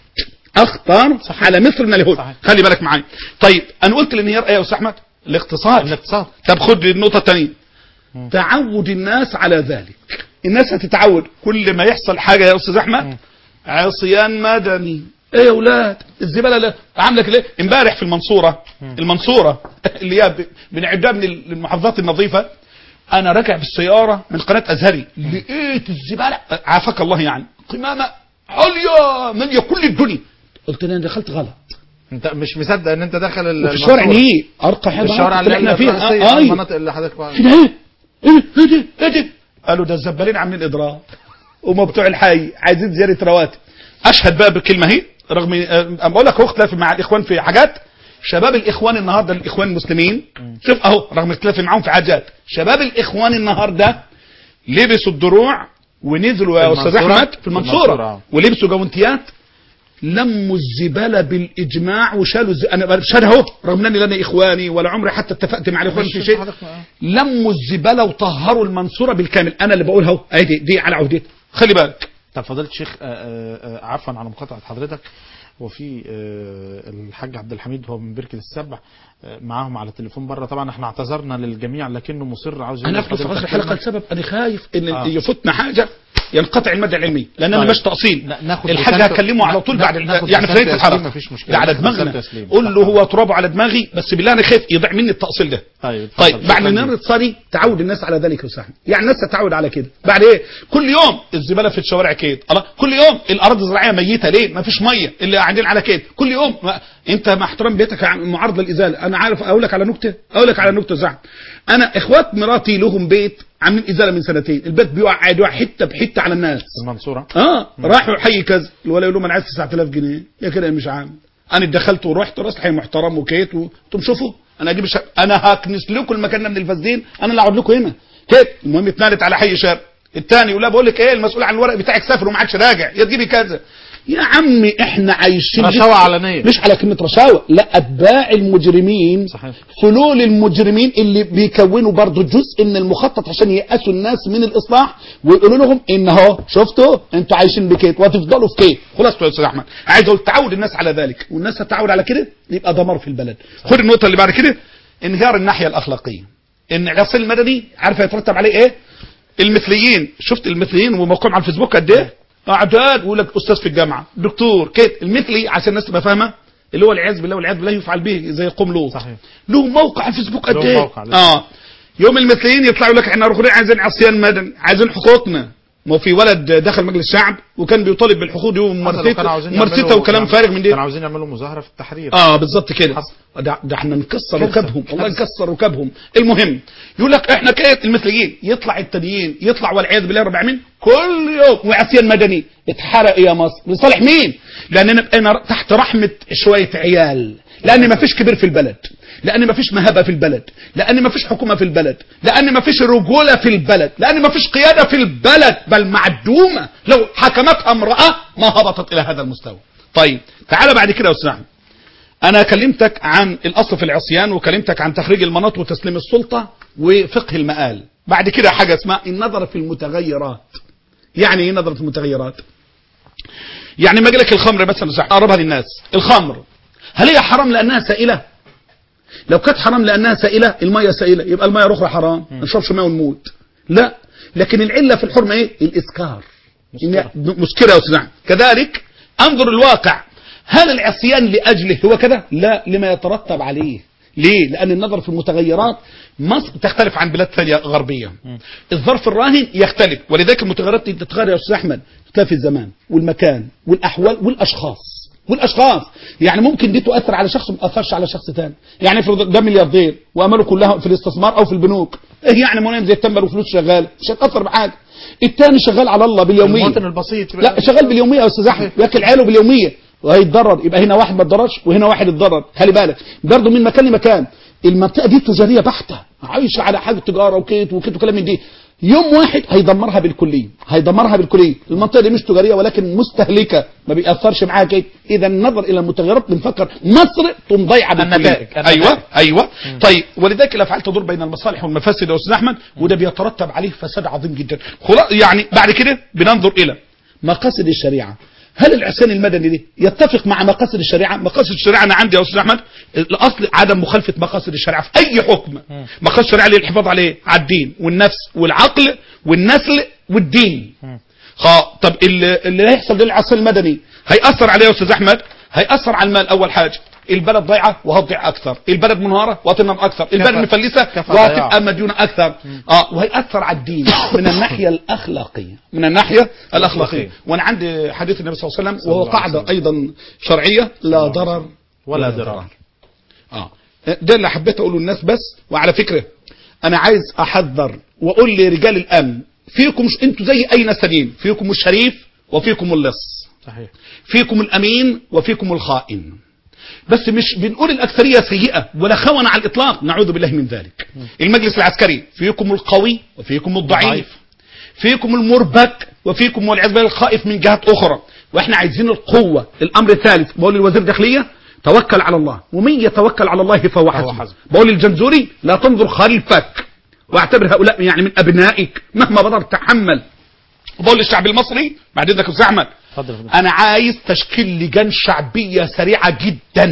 اخطر صحيح. على مصر من اليهود صحيح. خلي بالك معايا طيب انا قلت الانهيار ايه يا استاذ احمد الاقتصاد الاقتصاد طب خد النقطة الثانية تعود الناس على ذلك الناس هتتعود كل ما يحصل حاجة يا أستاذ أحمد عصيان مدني ايه يا ولاد الزبالة لا عاملة كده امبارح في المنصورة المنصورة اللي هي ب- بنعدها من المحافظات النظيفة انا راجع بالسيارة من قناة ازهري لقيت الزبالة عافاك الله يعني قمامة عليا مالية كل الدنيا قلت لي انا دخلت غلط انت مش مصدق ان انت داخل ال- في الشوارع المنصورة. ايه ارقى حاجة الشوارع اللي احنا احنا فيها فيها آه، آه. المناطق اللي حضرتك في ده ايه ايه ايه ده ايه ده قالوا ده الزبالين عاملين اضراب وما بتوع الحي عايزين زياده رواتب اشهد بقى بالكلمه اهي رغم آه، انا بقول لك هو اختلاف مع الاخوان في حاجات شباب الاخوان النهارده الاخوان المسلمين شوف اهو رغم اختلافي معاهم في حاجات شباب الاخوان النهارده لبسوا الدروع ونزلوا يا في استاذ المنصورة؟ احمد في في المنصورة، المنصوره آه. ولبسوا جوانتيات لموا الزباله بالاجماع وشالوا الز... انا شال اهو رغم اني لا اخواني ولا عمري حتى اتفقت مع الاخوان في شيء حضرتك ما- لموا الزباله وطهروا المنصوره بالكامل انا اللي بقولها اهو اهي دي, دي على عهدتي خلي بالك طب فضيلة الشيخ آه، آه، آه، عفوا على مقاطعة حضرتك وفي آه، الحاج عبد الحميد هو من بركة السبع آه، معاهم على التليفون بره طبعا احنا اعتذرنا للجميع لكنه مصر عاوز يقول انا اخلص لحضرتك عشر الحلقه كلمة. لسبب انا خايف ان آه. يفوتنا حاجه ينقطع المادة العلمية لان انا طيب. مش تأصيل نا- ناخد الحاج رسالته- هكلمه على طول نا- بعد ناخد يعني في رسالته نهاية يا سليم، الحلقة مفيش مشكلة. ده على ناخد دماغنا رسالته يا سليم. قول له هو ترابه على دماغي بس بالله انا خايف يضيع مني التأصيل ده طيب اتفضل. طيب بعد شكراً النهار جداً. الاتصالي تعود الناس على ذلك يا أستاذ أحمد. يعني الناس تتعود على كده بعد ايه كل يوم الزباله في الشوارع كده الله كل يوم الاراضي الزراعيه ميته ليه ما فيش ميه اللي قاعدين على كده كل يوم ما انت مع احترام بيتك عن معارض للازاله انا عارف اقول لك على نكته اقول لك على نكته زعل انا اخوات مراتي لهم بيت عاملين ازاله من سنتين البيت بيقع قاعد يقع حته بحته على الناس المنصورة اه راحوا حي كذا الولا يقول لهم انا عايز 9000 جنيه يا كده مش عامل انا دخلت ورحت راس حي محترم وكيت وانتم شوفوا انا اجيب الشق... انا هكنس لكم المكان ده من الفاسدين انا اللي اقعد لكم هنا كده المهم اتنقلت على حي شرق الثاني يقول لا بقول لك ايه المسؤول عن الورق بتاعك سافر وما عادش راجع يا تجيبي كذا يا عمي احنا عايشين رشاوى علنية. مش على كلمه رشاوى لا اتباع المجرمين صحيح. فلول المجرمين اللي بيكونوا برضو جزء من المخطط عشان ييأسوا الناس من الاصلاح ويقولوا لهم ان اهو شفتوا انتوا عايشين بكيت وهتفضلوا في كيت خلاص يا استاذ احمد عايز اقول تعود الناس على ذلك والناس هتعود على كده يبقى دمار في البلد خد النقطه اللي بعد كده انهيار الناحيه الاخلاقيه ان العصير المدني عارف يترتب عليه ايه المثليين شفت المثليين وموقعهم على الفيسبوك قد ايه اعداد ويقول لك استاذ في الجامعه دكتور كده المثلي عشان الناس تبقى فاهمه اللي هو العياذ بالله والعياذ بالله يفعل به زي قوم لوط صحيح. له موقع على الفيسبوك قد له ايه موقع لسه. اه يوم المثليين يطلعوا لك احنا رغم عايزين عصيان مدني عايزين حقوقنا ما هو في ولد دخل مجلس الشعب وكان بيطالب بالحقوق دي حصل وكانوا ومرتته عاوزين مرتته يعملوا- وكلام فارغ من دي كانوا عاوزين يعملوا مظاهرة في التحرير اه بالظبط كده حصل. ده, ده احنا نكسر كارثة. ركابهم والله كارثة. نكسر ركابهم المهم يقول لك احنا كده المثليين يطلع التانيين يطلع والعياذ بالله رب العالمين كل يوم وعصيان مدني اتحرق يا مصر لصالح مين لاننا بقينا تحت رحمه شويه عيال لان ما فيش كبير في البلد لان ما فيش مهابه في البلد لان ما فيش حكومه في البلد لان ما فيش رجوله في البلد لان ما فيش قياده في البلد بل معدومه لو حكمتها امراه ما هبطت الى هذا المستوى طيب تعال بعد كده يا استاذ أحمد. انا كلمتك عن الاصل في العصيان وكلمتك عن تخريج المناط وتسليم السلطه وفقه المآل بعد كده حاجه اسمها النظر في المتغيرات يعني ايه نظر في المتغيرات يعني ما لك الخمر مثلا صح اقربها للناس الخمر هل هي حرام لانها سائله لو كانت حرام لانها سائله الميه سائله يبقى الميه الاخرى حرام ما نشربش ماء ونموت لا لكن العله في الحرمه ايه الاسكار مسكرة. إن- مسكره يا استاذ أحمد. كذلك انظر الواقع هل العصيان لاجله هو كذا لا لما يترتب عليه ليه لان النظر في المتغيرات مصر تختلف عن بلاد ثانيه غربيه الظرف الراهن يختلف ولذلك المتغيرات دي تتغير يا استاذ احمد تختلف الزمان والمكان والاحوال والاشخاص والاشخاص يعني ممكن دي تؤثر على شخص ما تاثرش على شخص ثاني يعني افرض ده ملياردير واماله كلها في الاستثمار او في البنوك ايه يعني منام زي التنبل وفلوس شغال مش هتاثر بحاجه الثاني شغال على الله باليوميه المواطن البسيط لا شغال باليوميه يا استاذ احمد ياكل عياله باليوميه وهيتضرر يبقى هنا واحد ما اتضررش وهنا واحد اتضرر خلي بالك برضه من مكان لمكان المنطقه دي تجاريه بحته عايشه على حاجه تجاره وكيت وكيت وكلام من دي يوم واحد هيدمرها بالكليه هيدمرها بالكليه المنطقه دي مش تجاريه ولكن مستهلكه ما بيأثرش معاها كيت اذا النظر الى المتغيرات بنفكر مصر تقوم ضايعه بالكليه النتائج، النتائج. ايوه ايوه طيب ولذلك الافعال تدور بين المصالح والمفاسد يا استاذ احمد وده بيترتب عليه فساد عظيم جدا خلا- يعني بعد كده بننظر الى مقاصد الشريعه هل العصيان المدني دي يتفق مع مقاصد الشريعه مقاصد الشريعه انا عندي يا استاذ احمد الاصل عدم مخالفه مقاصد الشريعه في اي حكم مقاصد الشريعه اللي الحفاظ عليه على الدين والنفس والعقل والنسل والدين خا طب اللي, اللي هيحصل ده العصر المدني هيأثر عليه يا استاذ احمد هيأثر على المال اول حاجه البلد ضايعه وهتضيع اكثر البلد منهاره وهتنهار اكثر البلد مفلسه كفى وهتبقى ضياع. مديونه اكثر اه وهيأثر على الدين من الناحيه الاخلاقيه من الناحيه الاخلاقيه وانا عندي حديث النبي صلى الله عليه وسلم وهو الله عليه قاعده ايضا شرعيه لا ضرر ولا ضرر اه ده اللي حبيت اقوله للناس بس وعلى فكره انا عايز احذر واقول لرجال الامن فيكم ش... انتوا زي اي ناس تانيين فيكم الشريف وفيكم اللص صحيح فيكم الامين وفيكم الخائن بس مش بنقول الاكثريه سيئه ولا خونه على الاطلاق نعوذ بالله من ذلك المجلس العسكري فيكم القوي وفيكم الضعيف الضعيف. فيكم المربك وفيكم والعياذ بالله الخائف من جهات اخرى واحنا عايزين القوه الامر الثالث بقول للوزير الداخليه توكل على الله ومن يتوكل على الله فهو حسبه حسبه. بقول للجنزوري لا تنظر خلفك واعتبر هؤلاء يعني من ابنائك مهما بدر تحمل بقول للشعب المصري بعد اذنك يا استاذ احمد اتفضل يا فندم. انا عايز تشكيل لجان شعبيه سريعه جدا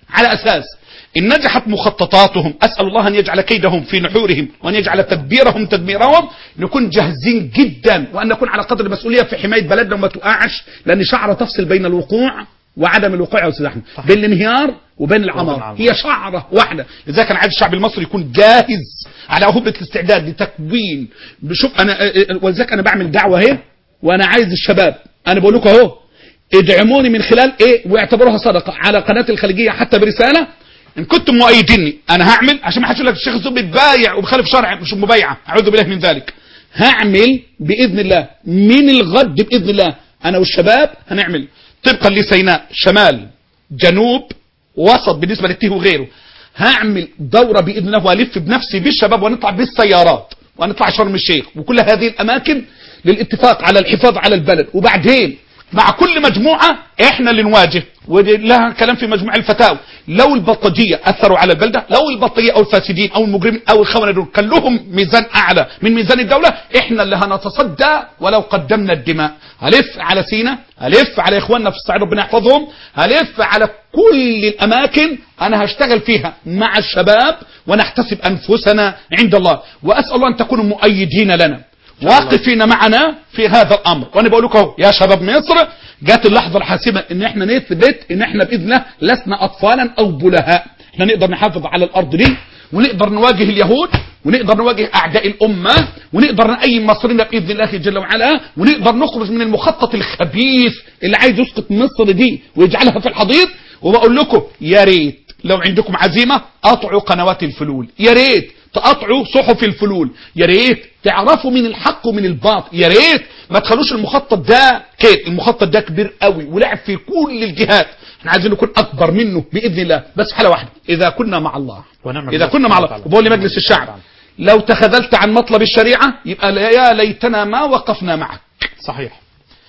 على أساس إن نجحت مخططاتهم أسأل الله أن يجعل كيدهم في نحورهم وأن يجعل تدبيرهم تدميرهم نكون جاهزين جدا وأن نكون على قدر المسؤولية في حماية بلدنا وما تقعش لأن شعرة تفصل بين الوقوع وعدم الوقوع يا أستاذ أحمد بين الانهيار وبين العمار العمار. هي شعرة واحدة لذلك أنا عايز الشعب المصري يكون جاهز على أهبة الاستعداد لتكوين شوف أنا ولذلك أنا بعمل دعوة اهي وأنا عايز الشباب أنا بقول لكم أهو ادعموني من خلال ايه واعتبروها صدقه على قناه الخليجيه حتى برساله ان كنتم مؤيديني انا هعمل عشان ما حدش يقول لك الشيخ الزبي بيبايع وبخالف شرع مش مبايعه اعوذ بالله من ذلك هعمل باذن الله من الغد باذن الله انا والشباب هنعمل طبقا لسيناء شمال جنوب وسط بالنسبه للتيه وغيره هعمل دوره باذن الله والف بنفسي بالشباب ونطلع بالسيارات ونطلع شرم الشيخ وكل هذه الاماكن للاتفاق على الحفاظ على البلد وبعدين مع كل مجموعة احنا اللي نواجه ولها كلام في مجموع الفتاوى لو البلطجية اثروا على البلدة لو البلطجية او الفاسدين او المجرمين او الخونة دول كان لهم ميزان اعلى من ميزان الدولة احنا اللي هنتصدى ولو قدمنا الدماء هلف على سينا هلف على اخواننا في الصعيد ربنا يحفظهم هلف على كل الاماكن انا هشتغل فيها مع الشباب ونحتسب انفسنا عند الله واسال الله ان تكونوا مؤيدين لنا واقفين معنا في هذا الامر وانا بقول لكم اهو يا شباب مصر جات اللحظه الحاسمه ان احنا نثبت ان احنا باذن الله لسنا اطفالا او بلهاء احنا نقدر نحافظ على الارض دي ونقدر نواجه اليهود ونقدر نواجه اعداء الامه ونقدر نأيم مصرنا باذن الله جل وعلا ونقدر نخرج من المخطط الخبيث اللي عايز يسقط مصر دي ويجعلها في الحضيض وبقول لكم يا ريت لو عندكم عزيمه قطعوا قنوات الفلول يا ريت تقطعوا صحف الفلول يا ريت تعرفوا من الحق ومن الباطل يا ريت ما تخلوش المخطط ده كيف المخطط ده كبير قوي ولعب في كل الجهات احنا عايزين نكون اكبر منه باذن الله بس في حاله واحده اذا كنا مع الله ونعم اذا بالله كنا مع سبحانه الله وتعالى. وبقول لمجلس الشعب تعالى. لو تخاذلت عن مطلب الشريعه يبقى لا- يا ليتنا ما وقفنا معك صحيح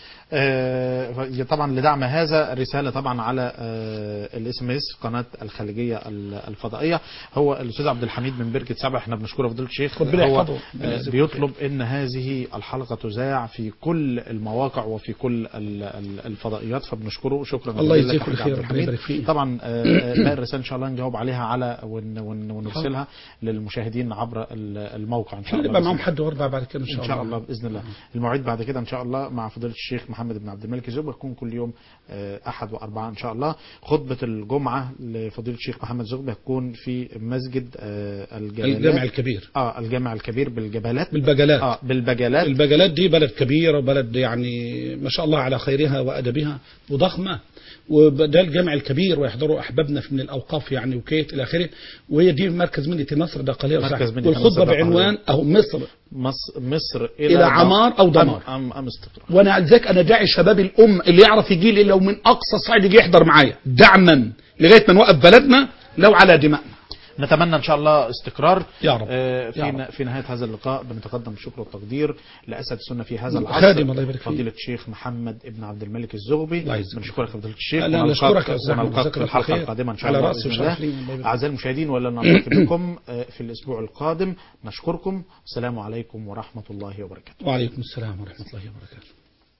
آه، طبعا لدعم هذا رسالة طبعا على الاس ام اس قناة الخليجية ال- الفضائية هو الأستاذ عبد الحميد من بركة سبع احنا بنشكره فضيلة الشيخ ربنا هو يحفظه. ربنا آه، يجزيه بيطلب ان هذه الحلقة تذاع في كل المواقع وفي كل ال- ال- الفضائيات فبنشكره شكرا الله جزيلا يجزيك لك الخير، عبد ربنا الحميد. يبارك فيك. طبعا آه، آه، باقي الرسائل ان شاء الله نجاوب عليها على ون ون ونرسلها للمشاهدين عبر ال- الموقع ان شاء الله يبقى معهم حد واربع بعد كده ان شاء ان الله شاء الله باذن الله الموعد بعد كده ان شاء الله مع فضيله الشيخ محمد بن عبد الملك الزوب هتكون كل يوم آه، احد واربعاء ان شاء الله خطبه الجمعه لفضيله الشيخ محمد زغبي هتكون في مسجد آه، الجبالات الجامع الكبير اه الجامع الكبير بالجبالات بالبجلات اه بالبجلات البجلات دي بلد كبيرة وبلد يعني ما شاء الله على خيرها وأدبها وضخمة وده الجامع الكبير ويحضروا أحبابنا من الأوقاف يعني وكيت إلى آخره وهي دي مركز مدينة مصر ده قليل مركز صح مدينة والخطبة مصر ده بعنوان أهو مصر مصر, مصر الى, إلى عمار أو دمار. ام ام, أم استقرار وانا ذاك انا داعي شباب الام اللي يعرف يجي لي لو من اقصى الصعيد يجي يحضر معايا دعما لغايه ما نوقف بلدنا لو على دماءنا نتمنى ان شاء الله استقرار يا رب. آه، في يا رب. ن- في نهايه هذا اللقاء بنتقدم بالشكر والتقدير لاسد السنه في هذا العصر خادم الله يبارك فيك. فضيله الشيخ محمد ابن عبد الملك الزغبي الله يجزيك. بنشكرك فضيله الشيخ لا، لا، ونلقاك- نشكرك يا أستاذ أحمد. ونلقاك جزاك في الله الحلقه خير. القادمه ان شاء على الله رأس باذن وشرف الله لي، الله يبارك. اعزائي المشاهدين ولن نلتقي بكم آه، في الاسبوع القادم نشكركم السلام عليكم ورحمه الله وبركاته وعليكم السلام ورحمه الله وبركاته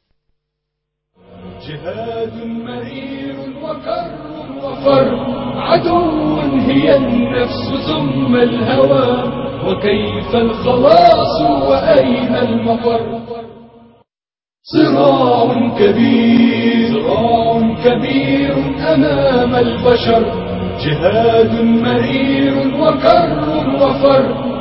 جهاد مرير وكر وفر عدو هي النفس ثم الهوى وكيف الخلاص وأين المفر صراع كبير صراع كبير أمام البشر جهاد مرير وكر وفر